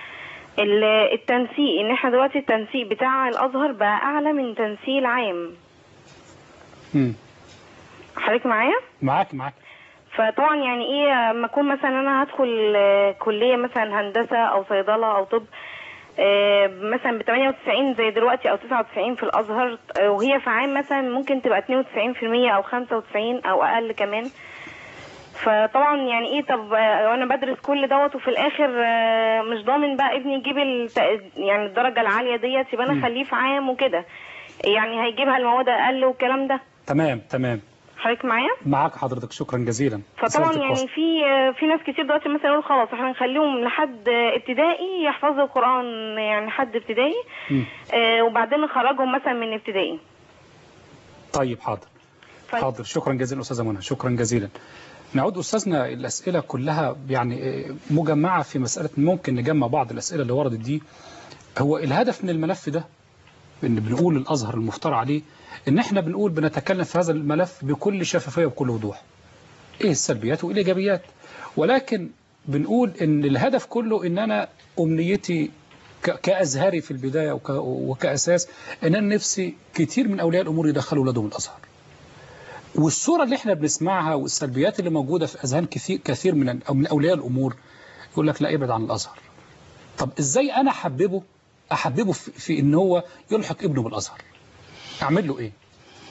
ال- التنسيق ان احنا دلوقتي التنسيق بتاع الازهر بقى اعلى من تنسيق العام مم. حضرتك معايا معاك معاك فطبعا يعني ايه اما اكون مثلا انا هدخل آه، كليه مثلا هندسه او صيدله او طب آه، مثلا ب 98 زي دلوقتي او 99 في الازهر آه، وهي في عام مثلا ممكن تبقى 92% او 95 او اقل كمان فطبعا يعني ايه طب آه، وانا بدرس كل دوت وفي الاخر آه، مش ضامن بقى ابني يجيب الت- يعني الدرجه العاليه ديت يبقى مم. انا اخليه في عام وكده يعني هيجيبها المواد اقل والكلام ده تمام تمام حضرتك معايا معاك حضرتك شكرا جزيلا فطبعا رسالتك يعني وصلت. في في ناس كتير دلوقتي مثلا يقولوا خلاص احنا نخليهم لحد ابتدائي يحفظوا القرآن يعني لحد ابتدائي مم. آه، وبعدين نخرجهم مثلا من ابتدائي طيب حاضر طيب. حاضر شكرا جزيلا أستاذة منى شكرا جزيلا نعود أستاذنا الأسئلة كلها يعني آه، مجمعة في مسألة ممكن نجمع بعض الأسئلة اللي وردت دي هو الهدف من الملف ده ان بنقول الأزهر المفترى عليه ان احنا بنقول بنتكلم في هذا الملف بكل شفافية وبكل وضوح ايه السلبيات وايه الايجابيات ولكن بنقول ان الهدف كله ان انا امنيتي ك- كأزهري في البداية وك- وكأساس ان انا نفسي كتير من اولياء الامور يدخلوا اولادهم الازهر والصورة اللي احنا بنسمعها والسلبيات اللي موجودة في أذهان كثير, كثير من أو من أولياء الأمور يقول لك لا ابعد عن الأزهر طب إزاي أنا أحببه أحببه في, في إن هو يلحق ابنه بالأزهر أعمل له إيه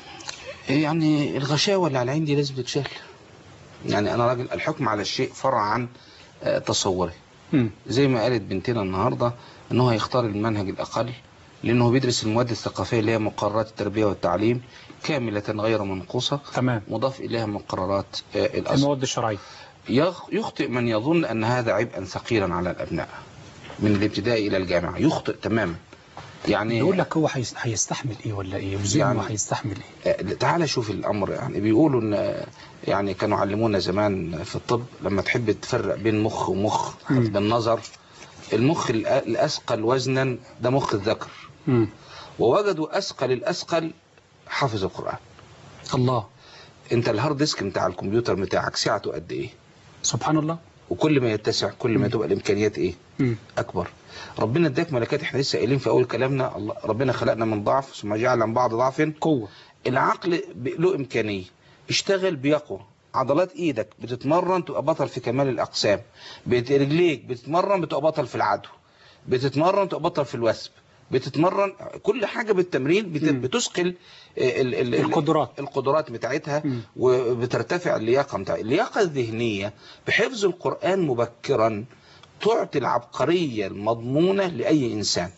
يعني الغشاوة اللي على عندي لازم تتشال يعني أنا راجل الحكم على الشيء فرع عن آه، تصوره مم. زي ما قالت بنتنا النهاردة ان هو هيختار المنهج الأقل لأنه بيدرس المواد الثقافية اللي هي مقررات التربية والتعليم كاملة غير منقوصة تمام مضاف إليها مقررات آه، الأزهر المواد الشرعية يغ- يخطئ من يظن أن هذا عبئا ثقيلا على الأبناء من الابتدائي إلى الجامعة يخطئ تماما يعني يقول لك هو هيس- هيستحمل إيه ولا إيه وزي يعني- ما هيستحمل إيه آه، تعال شوف الأمر يعني بيقولوا إن آه، يعني كانوا علمونا زمان في الطب لما تحب تفرق بين مخ ومخ مم. بالنظر المخ الأ- الأثقل وزنا ده مخ الذكر مم. ووجدوا أثقل الأثقل حافظ القرآن الله انت الهارد ديسك بتاع الكمبيوتر بتاعك سعته قد ايه سبحان الله وكل ما يتسع كل ما تبقى الامكانيات ايه مم. اكبر ربنا اداك ملكات احنا لسه قايلين في اول كلامنا الله ربنا خلقنا من ضعف ثم جعل من بعض ضعف قوة العقل ب- له امكانيه اشتغل بيقوى عضلات ايدك بتتمرن تبقى بطل في كمال الاقسام بت- رجليك بتتمرن بتبقى بطل في العدو بتتمرن تبقى بطل في الوثب بتتمرن كل حاجه بالتمرين بت- مم. بتثقل ال- ال- ال- القدرات. القدرات بتاعتها مم. وبترتفع اللياقه بتاعتها اللياقه الذهنيه بحفظ القران مبكرا تعطي العبقريه المضمونه لاي انسان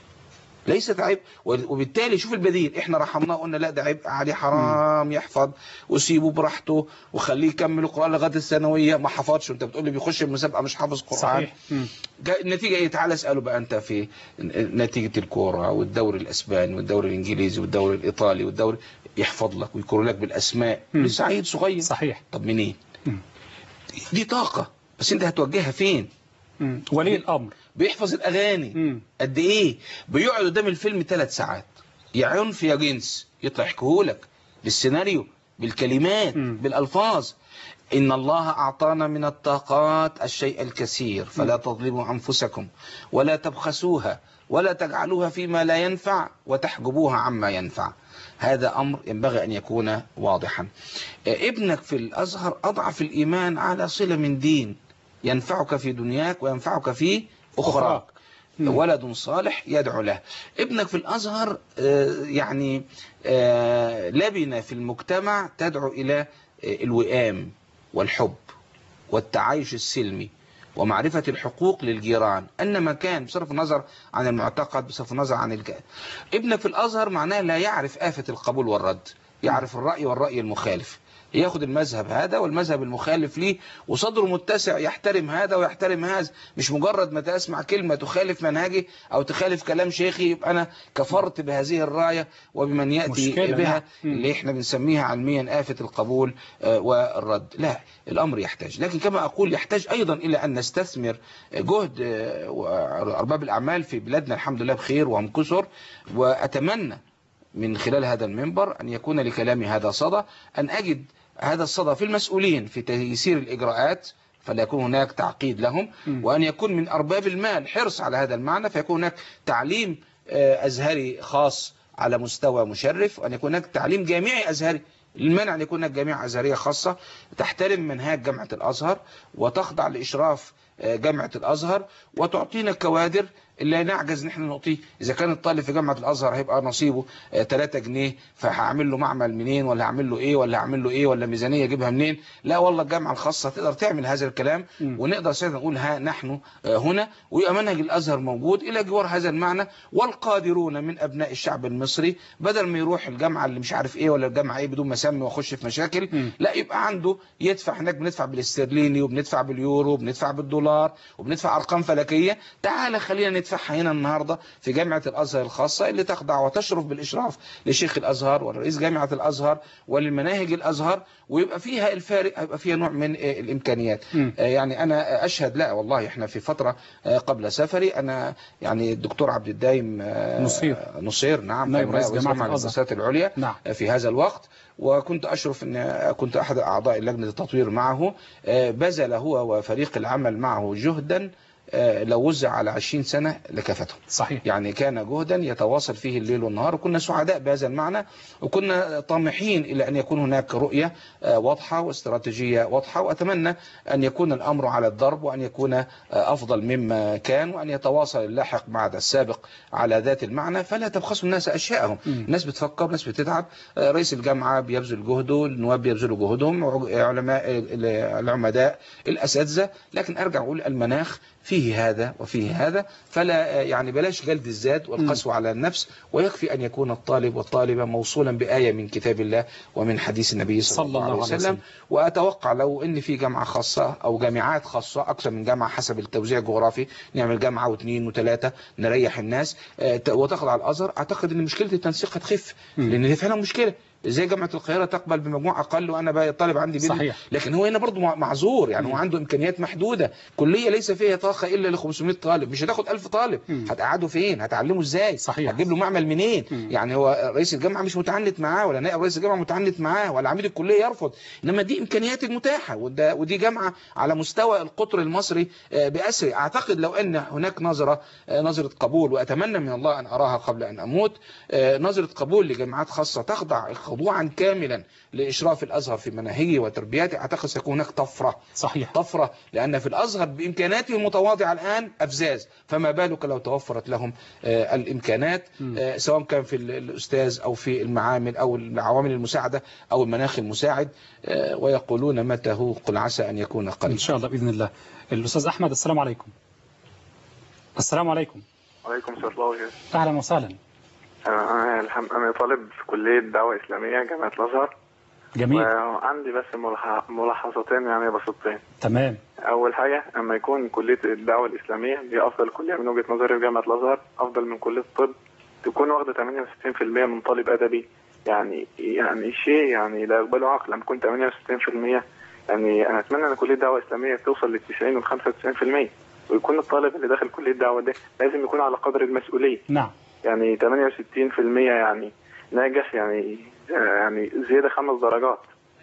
ليست عيب وبالتالي شوف البديل احنا رحمناه قلنا لا ده عيب عليه حرام يحفظ وسيبه براحته وخليه يكمل القران لغايه الثانويه ما حفظش انت بتقول لي بيخش المسابقه مش حافظ قران صحيح مم. جا- النتيجه ايه تعال اساله بقى انت في نتيجه الكوره والدوري الاسباني والدوري الانجليزي والدوري الايطالي والدوري يحفظ لك ويذكر لك بالاسماء مم. لسه عيل صغير صحيح طب منين مم. دي طاقه بس انت هتوجهها فين مم. ولي الأمر بيحفظ الاغاني مم. قد ايه بيقعد قدام الفيلم ثلاث ساعات يا عنف يا جنس يطلع يحكيهولك بالسيناريو بالكلمات مم. بالالفاظ ان الله اعطانا من الطاقات الشيء الكثير فلا تظلموا انفسكم ولا تبخسوها ولا تجعلوها فيما لا ينفع وتحجبوها عما ينفع هذا امر ينبغي ان يكون واضحا ابنك في الازهر اضعف الايمان على صله من دين ينفعك في دنياك وينفعك في اخراك مم. ولد صالح يدعو له ابنك في الأزهر آه، يعني آه، لبنة في المجتمع تدعو إلى آه، الوئام والحب والتعايش السلمي ومعرفة الحقوق للجيران أن مكان بصرف النظر عن المعتقد بصرف النظر عن الج... ابنك في الأزهر معناه لا يعرف آفة القبول والرد يعرف الرأي والرأي المخالف ياخد المذهب هذا والمذهب المخالف ليه وصدره متسع يحترم هذا ويحترم هذا مش مجرد ما تسمع كلمة تخالف منهجي أو تخالف كلام شيخي يبقى أنا كفرت بهذه الراية وبمن يأتي مشكلة، بها نعم. مم. اللي احنا بنسميها علميا آفة القبول آه، والرد لا الأمر يحتاج لكن كما أقول يحتاج أيضا إلى أن نستثمر جهد آه، أرباب الأعمال في بلادنا الحمد لله بخير وهم كثر وأتمنى من خلال هذا المنبر أن يكون لكلامي هذا صدى أن أجد هذا الصدى في المسؤولين في تيسير الإجراءات فلا يكون هناك تعقيد لهم مم. وأن يكون من أرباب المال حرص على هذا المعنى فيكون هناك تعليم آه، أزهري خاص على مستوى مشرف وأن يكون هناك تعليم جامعي أزهري المنع أن يكون هناك جامعة أزهرية خاصة تحترم منهاج جامعة الأزهر وتخضع لإشراف آه، جامعة الأزهر وتعطينا كوادر اللي نعجز نحن نعطيه إذا كان الطالب في جامعة الأزهر هيبقى نصيبه 3 جنيه فهعمل له معمل منين ولا هعمل له إيه ولا هعمل له إيه ولا ميزانية أجيبها منين لا والله الجامعة الخاصة تقدر تعمل هذا الكلام مم. ونقدر ساعتها نقول ها نحن آه، هنا ويبقى منهج الأزهر موجود إلى جوار هذا المعنى والقادرون من أبناء الشعب المصري بدل ما يروح الجامعة اللي مش عارف إيه ولا الجامعة إيه بدون ما اسمي واخش في مشاكل مم. لا يبقى عنده يدفع هناك بندفع بالاسترليني وبندفع باليورو وبندفع بالدولار وبندفع ارقام فلكيه تعال خلينا ندفعها هنا النهارده في جامعه الازهر الخاصه اللي تخضع وتشرف بالاشراف لشيخ الازهر ورئيس جامعه الازهر وللمناهج الازهر ويبقى فيها الفارق هيبقى فيها نوع من آه، الامكانيات مم. آه، يعني انا اشهد لا والله احنا في فتره آه، قبل سفري انا يعني الدكتور عبد الدايم آه، نصير. نصير نعم نائب كان رئيس رئيس جامعة جامعه الأزهر. الدراسات العليا نعم في هذا الوقت وكنت أشرف أن كنت أحد أعضاء لجنة التطوير معه آه، بذل هو وفريق العمل معه جهدا آه، لو وزع على 20 سنة لكفتهم صحيح يعني كان جهدا يتواصل فيه الليل والنهار وكنا سعداء بهذا المعنى وكنا طامحين إلى أن يكون هناك رؤية آه، واضحة واستراتيجية واضحة وأتمنى أن يكون الأمر على الضرب وأن يكون آه، أفضل مما كان وأن يتواصل اللاحق مع السابق على ذات المعنى فلا تبخسوا الناس أشياءهم الناس بتفكر ناس بتتعب آه، رئيس الجامعة بيبذل جهده النواب بيبذلوا جهودهم علماء العمداء الأساتذة لكن أرجع أقول المناخ فيه هذا وفيه هذا فلا يعني بلاش جلد الذات والقسوة على النفس ويكفي أن يكون الطالب والطالبة موصولا بآية من كتاب الله ومن حديث النبي صلى الله عليه وسلم وأتوقع لو أن في جامعة خاصة أو جامعات خاصة أكثر من جامعة حسب التوزيع الجغرافي نعمل جامعة واثنين وثلاثة نريح الناس آه، وتخضع الأزهر أعتقد أن مشكلة التنسيق هتخف لأن دي فعلا مشكلة ازاي جامعه القاهره تقبل بمجموع اقل وانا بقى الطالب عندي بيدي صحيح. لكن هو هنا برضه مع- معذور يعني هو عنده امكانيات محدوده كليه ليس فيها طاقه الا ل 500 طالب مش هتاخد 1000 طالب هتقعده فين هتعلمه ازاي صحيح. هتجيب له معمل منين يعني هو رئيس الجامعه مش متعنت معاه ولا نائب رئيس الجامعه متعنت معاه ولا عميد الكليه يرفض انما دي امكانيات المتاحه وده ودي جامعه على مستوى القطر المصري آه، باسره اعتقد لو ان هناك نظره آه، نظره قبول واتمنى من الله ان اراها قبل ان اموت آه، نظره قبول لجامعات خاصه تخضع خضوعا كاملا لاشراف الازهر في مناهجه وتربيته اعتقد سيكون هناك طفره صحيح طفره لان في الازهر بامكاناته المتواضعه الان افزاز فما بالك لو توفرت لهم آه، الامكانات آه، سواء كان في ال- الاستاذ او في المعامل او العوامل المساعده او المناخ المساعد آه، ويقولون متى هو قل عسى ان يكون قريبا إن شاء الله بإذن الله الأستاذ أحمد السلام عليكم السلام عليكم وعليكم السلام ورحمة الله وبركاته. أهلا وسهلا أنا أنا الحم... أنا طالب في كلية دعوة إسلامية جامعة الأزهر. جميل وعندي بس ملح... ملاحظتين يعني بسيطتين. تمام أول حاجة أما يكون كلية الدعوة الإسلامية دي أفضل كلية من وجهة نظري في جامعة الأزهر أفضل من كلية الطب تكون واخدة 68% من طالب أدبي يعني يعني شيء يعني لا يقبله عقل لما يكون 68% يعني أنا أتمنى أن كلية الدعوة الإسلامية توصل لل 90 وال 95% ويكون الطالب اللي داخل كلية الدعوة ده لازم يكون على قدر المسؤولية نعم يعني 68% يعني ناجح يعني يعني زيادة خمس درجات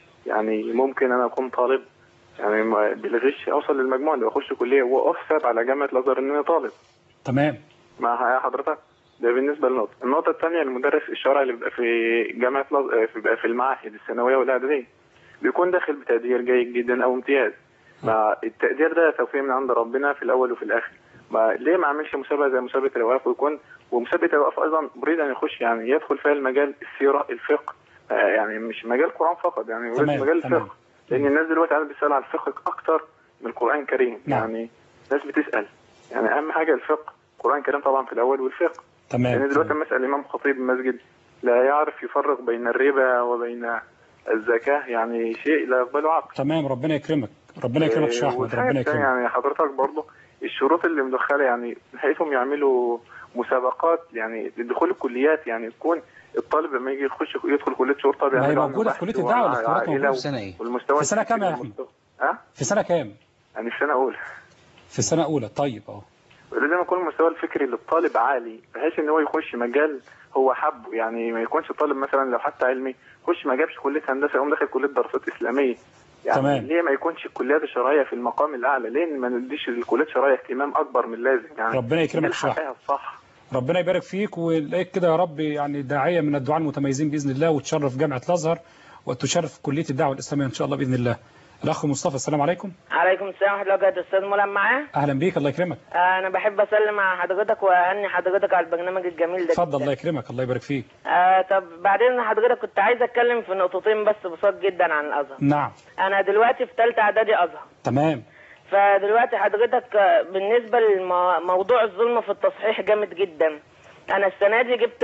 يعني ممكن أنا أكون طالب يعني ما- بالغش أوصل للمجموع اللي بخش كلية وأحسب على جامعة الأزهر إن أنا طالب تمام مع حضرتك ده بالنسبة للنقطة النقطة الثانية المدرس الشرعي اللي بيبقى في جامعة الأز- في بيبقى في المعاهد الثانوية والإعدادية بيكون داخل بتقدير جيد جدا أو امتياز ما التقدير ده توفيق من عند ربنا في الأول وفي الآخر ما ليه ما عملش مسابقة زي مسابقة الأوقاف ويكون ومسابقة الأوقاف أيضا بريد أن يخش يعني يدخل فيها المجال السيرة الفقه آه، يعني مش مجال قرآن فقط يعني يريد تمام، مجال تمام. الفقه لأن الناس دلوقتي عايزة بتسأل على الفقه أكتر من القرآن الكريم نعم. يعني ناس بتسأل يعني أهم حاجة الفقه القرآن الكريم طبعا في الأول والفقه تمام يعني دلوقتي لما اسال امام خطيب المسجد لا يعرف يفرق بين الربا وبين الزكاه يعني شيء لا يقبله عقل تمام ربنا يكرمك ربنا يكرمك يا شيخ أحمد والحاجة ربنا التانية يكرمك يعني حضرتك برضه الشروط اللي مدخله يعني بحيثهم يعملوا مسابقات يعني لدخول الكليات يعني يكون الطالب لما يجي يخش يدخل كليه شرطه ما هي بيعملوا عنه موجودة في بحث كلية الدعوة وعن الاختيارات عائلة موجودة. و- في سنة إيه؟ والمستوى في سنة كام يا الفكري أحمد؟ ها في سنة كام يعني في سنه اولى في سنة أولى طيب أهو لازم يكون المستوى الفكري للطالب عالي بحيث ان هو يخش مجال هو حبه يعني ما يكونش طالب مثلا لو حتى علمي يخش ما جابش كليه هندسه يقوم داخل كليه دراسات اسلاميه يعني تمام. ليه ما يكونش الكليات الشرعيه في المقام الاعلى ليه ما نديش الكليات الشرعيه اهتمام اكبر من اللازم يعني ربنا يكرمك دي يا شيخ. الحقيقة الصح ربنا يبارك فيك ولاقيك كده يا رب يعني داعية من الدعاء المتميزين بإذن الله وتشرف جامعة الأزهر وتشرف كلية الدعوة الإسلامية إن شاء الله بإذن الله الأخ مصطفى السلام عليكم عليكم السلام ورحمة الله وبركاته أستاذ ملهم معاه أهلا بيك الله يكرمك أنا بحب أسلم على حضرتك وأهني حضرتك على البرنامج الجميل ده اتفضل جداً. الله يكرمك الله يبارك فيك آه طب بعدين حضرتك كنت عايز أتكلم في نقطتين بس بسيط جدا عن الأزهر نعم أنا دلوقتي في ثالثة إعدادي أزهر تمام فدلوقتي حضرتك آه، بالنسبة لموضوع الظلم في التصحيح جامد جدا أنا السنة دي جبت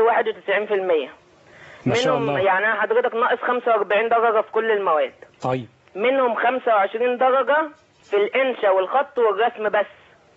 91% ما شاء منهم الله يعني أنا حضرتك ناقص 45 درجة في كل المواد طيب منهم 25 درجة في الإنشاء والخط والرسم بس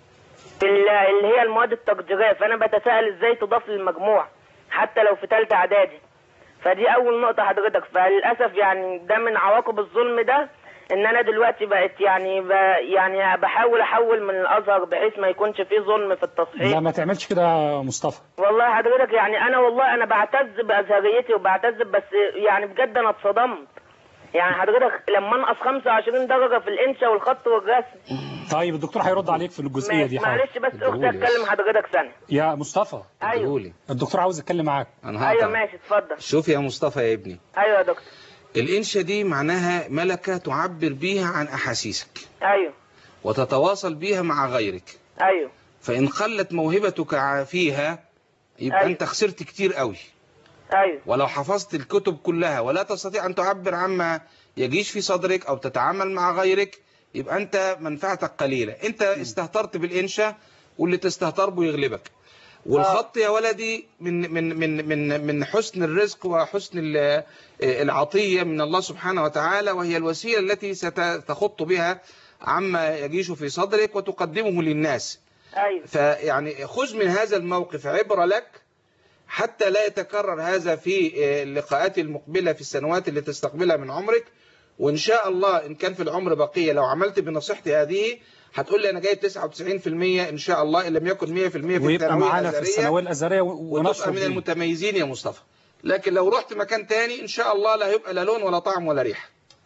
في ال- اللي هي المواد التقديرية فأنا بتساءل إزاي تضاف للمجموع حتى لو في تالتة إعدادي فدي أول نقطة حضرتك فللأسف يعني ده من عواقب الظلم ده إن أنا دلوقتي بقت يعني ب يعني بحاول أحول من الأزهر بحيث ما يكونش فيه ظلم في التصحيح لا ما تعملش كده يا مصطفى والله حضرتك يعني انا والله انا بعتز بازهريتي وبعتز بس يعني بجد انا اتصدمت يعني حضرتك لما انقص 25 درجة في الانشا والخط والرسم طيب الدكتور هيرد عليك في الجزئيه دي حاضر معلش بس اختي اتكلم حضرتك ثانية يا مصطفى ايوه الدكتور عاوز يتكلم معاك أنا ايوه هقطع. ماشي اتفضل شوف يا مصطفى يا ابني ايوه يا دكتور الإنشا دي معناها ملكة تعبر بيها عن أحاسيسك ايوه وتتواصل بيها مع غيرك ايوه فإن قلت موهبتك ع- فيها يبقى أيوة. أنت خسرت كتير قوي ايوه ولو حفظت الكتب كلها ولا تستطيع أن تعبر عما يجيش في صدرك أو تتعامل مع غيرك يبقى أنت منفعتك قليلة أنت استهترت بالإنشاء واللي تستهتر به يغلبك والخط يا ولدي من من من من من حسن الرزق وحسن ال- العطية من الله سبحانه وتعالى وهي الوسيلة التي ستخط بها عما يجيش في صدرك وتقدمه للناس ايوه فيعني خذ من هذا الموقف عبرة لك حتى لا يتكرر هذا في اللقاءات المقبلة في السنوات اللي تستقبلها من عمرك وإن شاء الله إن كان في العمر بقية لو عملت بنصيحتي هذه هتقول لي أنا جايب 99% إن شاء الله إن لم يكن 100% في ويبقى الثانوية معانا في الأزهرية الثانويه الازهريه و- وتبقى ونشرب من بيه. المتميزين يا مصطفى لكن لو رحت مكان تاني إن شاء الله لا هيبقى لا لون ولا طعم ولا ريحة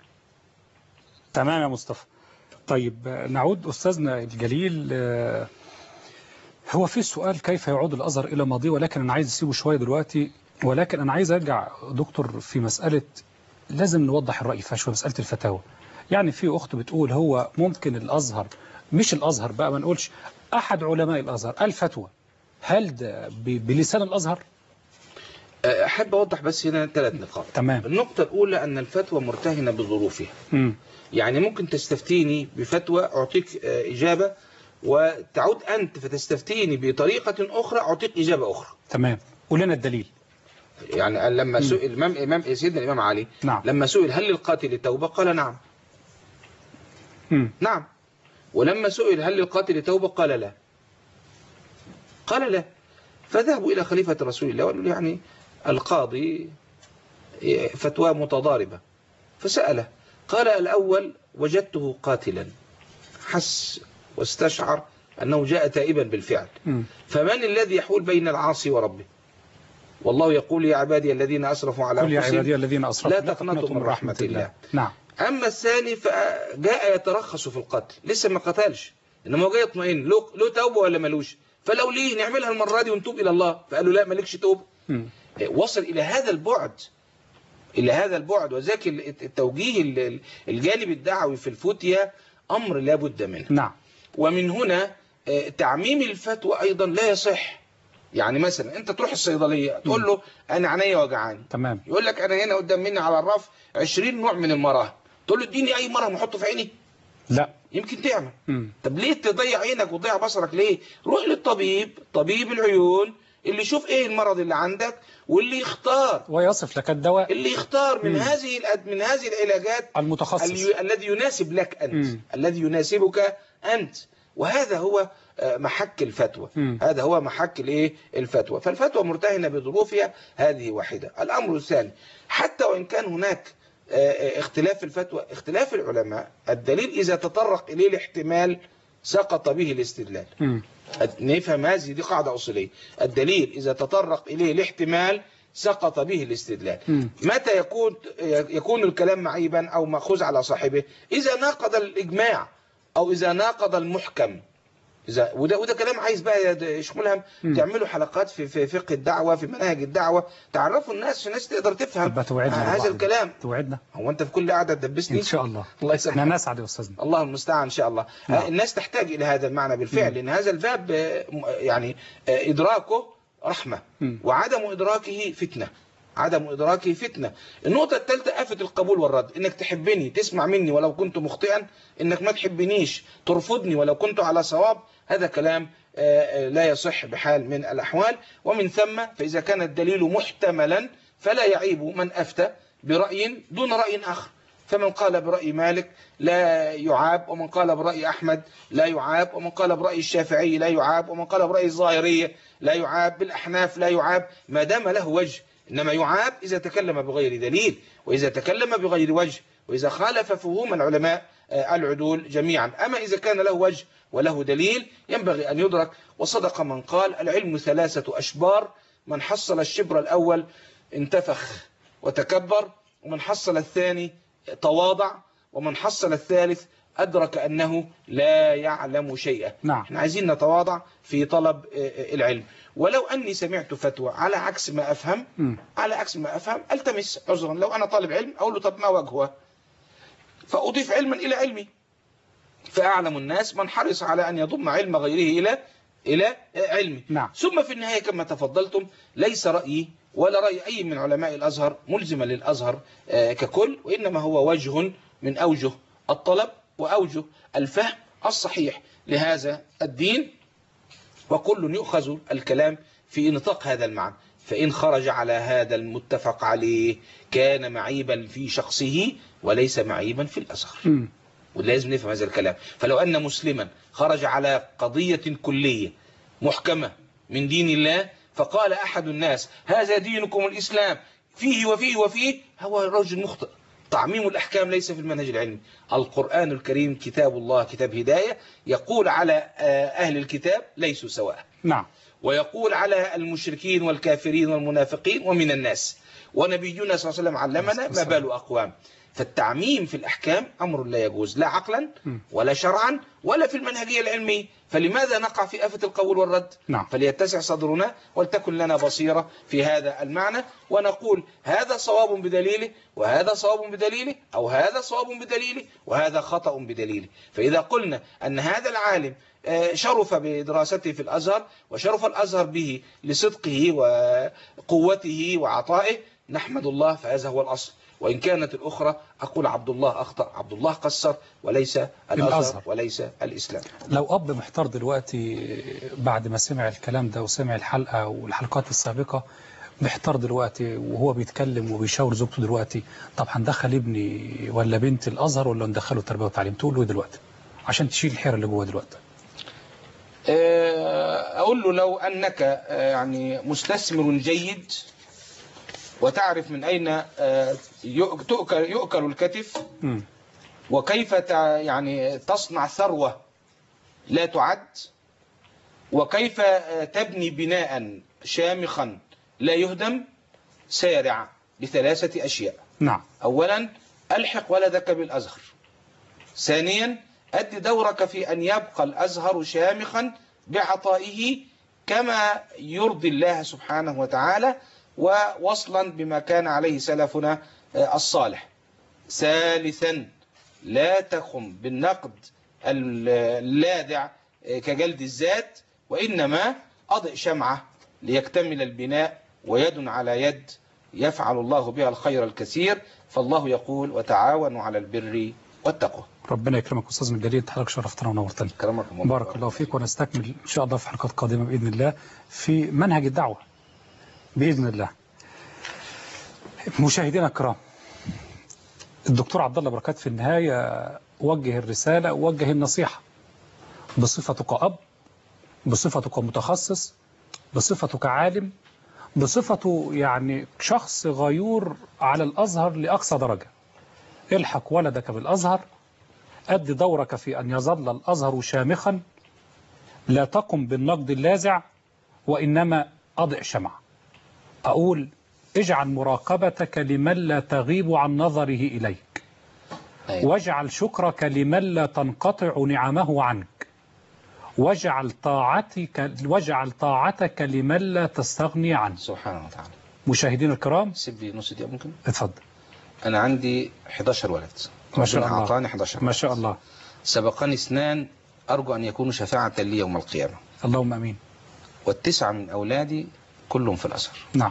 تمام يا مصطفى طيب آه، نعود أستاذنا الجليل آه، هو في سؤال كيف يعود الأزهر إلى ماضيه ولكن أنا عايز أسيبه شوية دلوقتي ولكن أنا عايز أرجع دكتور في مسألة لازم نوضح الرأي فيها شوية مسألة الفتاوى يعني في أخت بتقول هو ممكن الأزهر مش الأزهر بقى ما نقولش أحد علماء الأزهر الفتوى هل ده ب- بلسان الأزهر؟ أحب أوضح بس هنا ثلاث نقاط تمام النقطة الأولى أن الفتوى مرتهنة بظروفها مم. يعني ممكن تستفتيني بفتوى أعطيك آه، إجابة وتعود أنت فتستفتيني بطريقة أخرى أعطيك إجابة أخرى تمام قول لنا الدليل يعني لما سئل الإمام إمام سيدنا الإمام علي نعم. لما سئل هل للقاتل توبة قال نعم مم. نعم ولما سئل هل للقاتل توبة قال لا قال لا فذهبوا إلى خليفة رسول الله وقالوا له يعني القاضي فتوى متضاربة فسأله قال الأول وجدته قاتلا حس واستشعر أنه جاء تائبا بالفعل مم. فمن الذي يحول بين العاصي وربه والله يقول يا عبادي الذين أسرفوا على قل يا أنفسهم عبادي الذين أسرفوا لا تقنطوا من رحمة الله نعم أما الثاني فجاء يترخص في القتل لسه ما قتلش إنما هو جاي يطمئن له له توبة ولا ملوش فلو ليه نعملها المرة دي ونتوب إلى الله فقالوا لا مالكش توبة مم. وصل إلى هذا البعد إلى هذا البعد وذاك التوجيه ال- الجانب الدعوي في الفتية أمر لا بد منه نعم ومن هنا آه، تعميم الفتوى أيضا لا يصح يعني مثلا أنت تروح الصيدلية تقول له أنا عينيا وجعاني تمام يقول لك أنا هنا قدام مني على الرف 20 نوع من المراهم تقول له اديني أي مرهم احطه في عيني لا يمكن تعمل مم. طب ليه تضيع عينك وتضيع بصرك ليه روح للطبيب طبيب العيون اللي يشوف ايه المرض اللي عندك واللي يختار ويصف لك الدواء اللي يختار من مم. هذه الأد- من هذه العلاجات المتخصص الي- الذي يناسب لك أنت مم. الذي يناسبك أنت وهذا هو آه، محك الفتوى مم. هذا هو محك الايه الفتوى فالفتوى مرتهنة بظروفها هذه واحدة الأمر الثاني حتى وإن كان هناك آه، آه، اختلاف في الفتوى اختلاف العلماء الدليل إذا تطرق إليه الاحتمال سقط به الاستدلال مم. نفهم هذه دي قاعدة أصولية الدليل إذا تطرق إليه الاحتمال سقط به الاستدلال مم. متى يكون يكون الكلام معيبا أو مأخوذ على صاحبه إذا ناقض الإجماع أو إذا ناقض المحكم إذا وده وده كلام عايز بقى يا شيخ ملهم مم. تعملوا حلقات في في فقه الدعوة في مناهج الدعوة تعرفوا الناس عشان الناس تقدر تفهم طب توعدنا هذا والله. الكلام توعدنا هو أنت في كل قعدة تدبسني إن شاء الله الله يسامحك احنا نسعد يا أستاذنا الله المستعان ان شاء الله نعم. الناس تحتاج الى هذا المعنى بالفعل لان هذا الباب آه، م- يعني آه، ادراكه رحمه مم. وعدم ادراكه فتنه عدم ادراكه فتنه النقطه الثالثه افه القبول والرد انك تحبني تسمع مني ولو كنت مخطئا انك ما تحبنيش ترفضني ولو كنت على صواب هذا كلام آه، آه، لا يصح بحال من الاحوال ومن ثم فاذا كان الدليل محتملا فلا يعيب من افتى براي دون راي اخر فمن قال برأي مالك لا يعاب ومن قال برأي أحمد لا يعاب ومن قال برأي الشافعي لا يعاب ومن قال برأي الظاهرية لا يعاب بالأحناف لا يعاب ما دام له وجه إنما يعاب إذا تكلم بغير دليل وإذا تكلم بغير وجه وإذا خالف فهوم العلماء آه، العدول جميعا أما إذا كان له وجه وله دليل ينبغي أن يدرك وصدق من قال العلم ثلاثة أشبار من حصل الشبر الأول انتفخ وتكبر ومن حصل الثاني تواضع ومن حصل الثالث أدرك أنه لا يعلم شيئا نعم احنا عايزين نتواضع في طلب آه، العلم ولو أني سمعت فتوى على عكس ما أفهم مم. على عكس ما أفهم ألتمس عذرا لو أنا طالب علم أقول له طب ما وجهه فأضيف علما إلى علمي فأعلم الناس من حرص على أن يضم علم غيره إلى إلى علمه نعم. ثم في النهاية كما تفضلتم ليس رأيي ولا رأي أي من علماء الأزهر ملزما للأزهر آه، ككل وإنما هو وجه من أوجه الطلب وأوجه الفهم الصحيح لهذا الدين وكل يؤخذ الكلام في نطاق هذا المعنى فإن خرج على هذا المتفق عليه كان معيبا في شخصه وليس معيبا في الأزهر مم. ولازم نفهم هذا الكلام فلو أن مسلما خرج على قضية كلية محكمة من دين الله فقال أحد الناس هذا دينكم الإسلام فيه وفيه وفيه هو رجل مخطئ تعميم الأحكام ليس في المنهج العلمي القرآن الكريم كتاب الله كتاب هداية يقول على آه، أهل الكتاب ليسوا سواء نعم ويقول على المشركين والكافرين والمنافقين ومن الناس ونبينا صلى الله عليه وسلم علمنا ما بال أقوام فالتعميم في الأحكام أمر لا يجوز لا عقلا ولا شرعا ولا في المنهجية العلمية فلماذا نقع في آفة القول والرد نعم. فليتسع صدرنا ولتكن لنا بصيرة في هذا المعنى ونقول هذا صواب بدليله وهذا صواب بدليله أو هذا صواب بدليله وهذا خطأ بدليله فإذا قلنا أن هذا العالم آه، شرف بدراسته في الأزهر وشرف الأزهر به لصدقه وقوته وعطائه نحمد الله فهذا هو الأصل وإن كانت الأخرى أقول عبد الله أخطأ عبد الله قصر وليس الأزهر الأزهر. وليس الإسلام لو أب محتار دلوقتي بعد ما سمع الكلام ده وسمع الحلقة والحلقات السابقة محتار دلوقتي وهو بيتكلم وبيشاور زوجته دلوقتي طب هندخل ابني ولا بنت الأزهر ولا ندخله تربية وتعليم تقول له إيه دلوقتي عشان تشيل الحيرة اللي جوه دلوقتي آه، أقول له لو أنك آه، يعني مستثمر جيد وتعرف من أين آه، يؤك- تؤكل, يؤكل الكتف مم. وكيف تع- يعني تصنع ثروة لا تعد وكيف آه، تبني بناء شامخا لا يهدم سارع بثلاثة أشياء نعم أولا ألحق ولدك بالأزهر ثانيا أد دورك في أن يبقى الأزهر شامخا بعطائه كما يرضي الله سبحانه وتعالى ووصلا بما كان عليه سلفنا آه، الصالح ثالثا لا تقم بالنقد اللاذع آه، كجلد الذات وإنما أضئ شمعة ليكتمل البناء ويد على يد يفعل الله بها الخير الكثير فالله يقول وتعاونوا على البر والتقوى ربنا يكرمك أستاذ من جليل حضرتك شرفتنا ونورتنا كرمكم الله بارك الله فيك ونستكمل إن شاء الله في حلقات قادمة بإذن الله في منهج الدعوة بإذن الله مشاهدينا الكرام الدكتور عبد الله بركات في النهاية وجه الرسالة ووجه النصيحة بصفتك أب بصفتك متخصص بصفتك عالم بصفته يعني شخص غيور على الأزهر لأقصى درجة الحق ولدك بالأزهر أد دورك في أن يظل الأزهر شامخا لا تقم بالنقد اللاذع وإنما أضع شمع أقول اجعل مراقبتك لمن لا تغيب عن نظره إليك واجعل شكرك لمن لا تنقطع نعمه عنك واجعل طاعتك واجعل طاعتك لمن لا تستغني عنه سبحانه وتعالى مشاهدينا الكرام سيب لي نص دقيقة ممكن اتفضل أنا عندي 11 ولد ما شاء ربنا الله. أعطاني 11 ما شاء الله سبقني اثنان أرجو أن يكونوا شفاعة لي يوم القيامة اللهم أمين والتسعة من أولادي كلهم في الأزهر نعم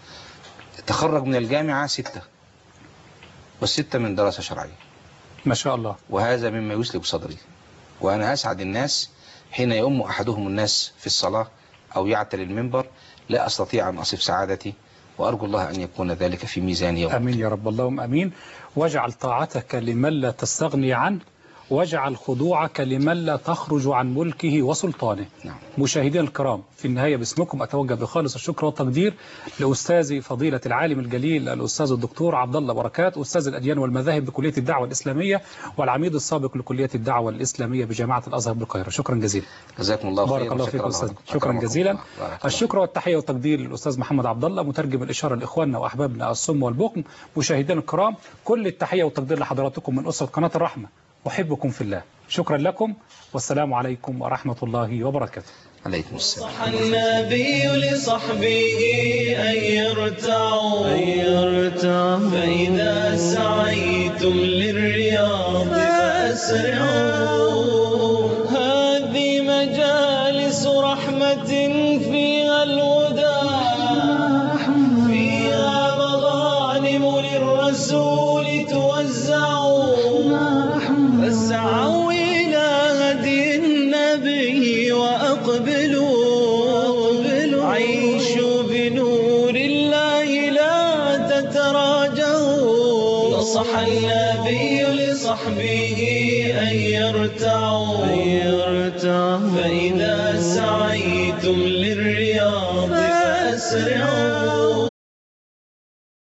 تخرج من الجامعة ستة والستة من دراسة شرعية ما شاء الله وهذا مما يسلب صدري وأنا أسعد الناس حين يؤم أحدهم الناس في الصلاة أو يعتلي المنبر لا أستطيع أن أصف سعادتي وأرجو الله أن يكون ذلك في ميزان يوم أمين يا رب اللهم أمين واجعل طاعتك لمن لا تستغني عنه واجعل خضوعك لمن لا تخرج عن ملكه وسلطانه نعم. مشاهدينا الكرام في النهاية باسمكم أتوجه بخالص الشكر والتقدير لأستاذي فضيلة العالم الجليل الأستاذ الدكتور عبد الله بركات أستاذ الأديان والمذاهب بكلية الدعوة الإسلامية والعميد السابق لكلية الدعوة الإسلامية بجامعة الأزهر بالقاهرة شكرا جزيلا جزاكم الله خيرا بارك الله وشكرا فيك أستاذ لكم. شكرا أكرمكم جزيلا الله. بارك الله. الشكر والتحية والتقدير للأستاذ محمد عبد الله مترجم الإشارة لإخواننا وأحبابنا الصم والبكم مشاهدينا الكرام كل التحية والتقدير لحضراتكم من أسرة قناة الرحمة أحبكم في الله شكرا لكم والسلام عليكم ورحمة الله وبركاته عليكم السلام النبي لصحبه أن يرتعوا أن يرتعوا فإذا سعيتم للرياض فأسرعوا هذه مجالس رحمة فيها الهدى فيها مغانم للرسول توزعوا فاسعوا إلى هدي النبي وأقبلوا عيشوا بنور الله لا تتراجعوا نصح النبي لصحبه أن يرتعوا فإذا سعيتم للرياض فأسرعوا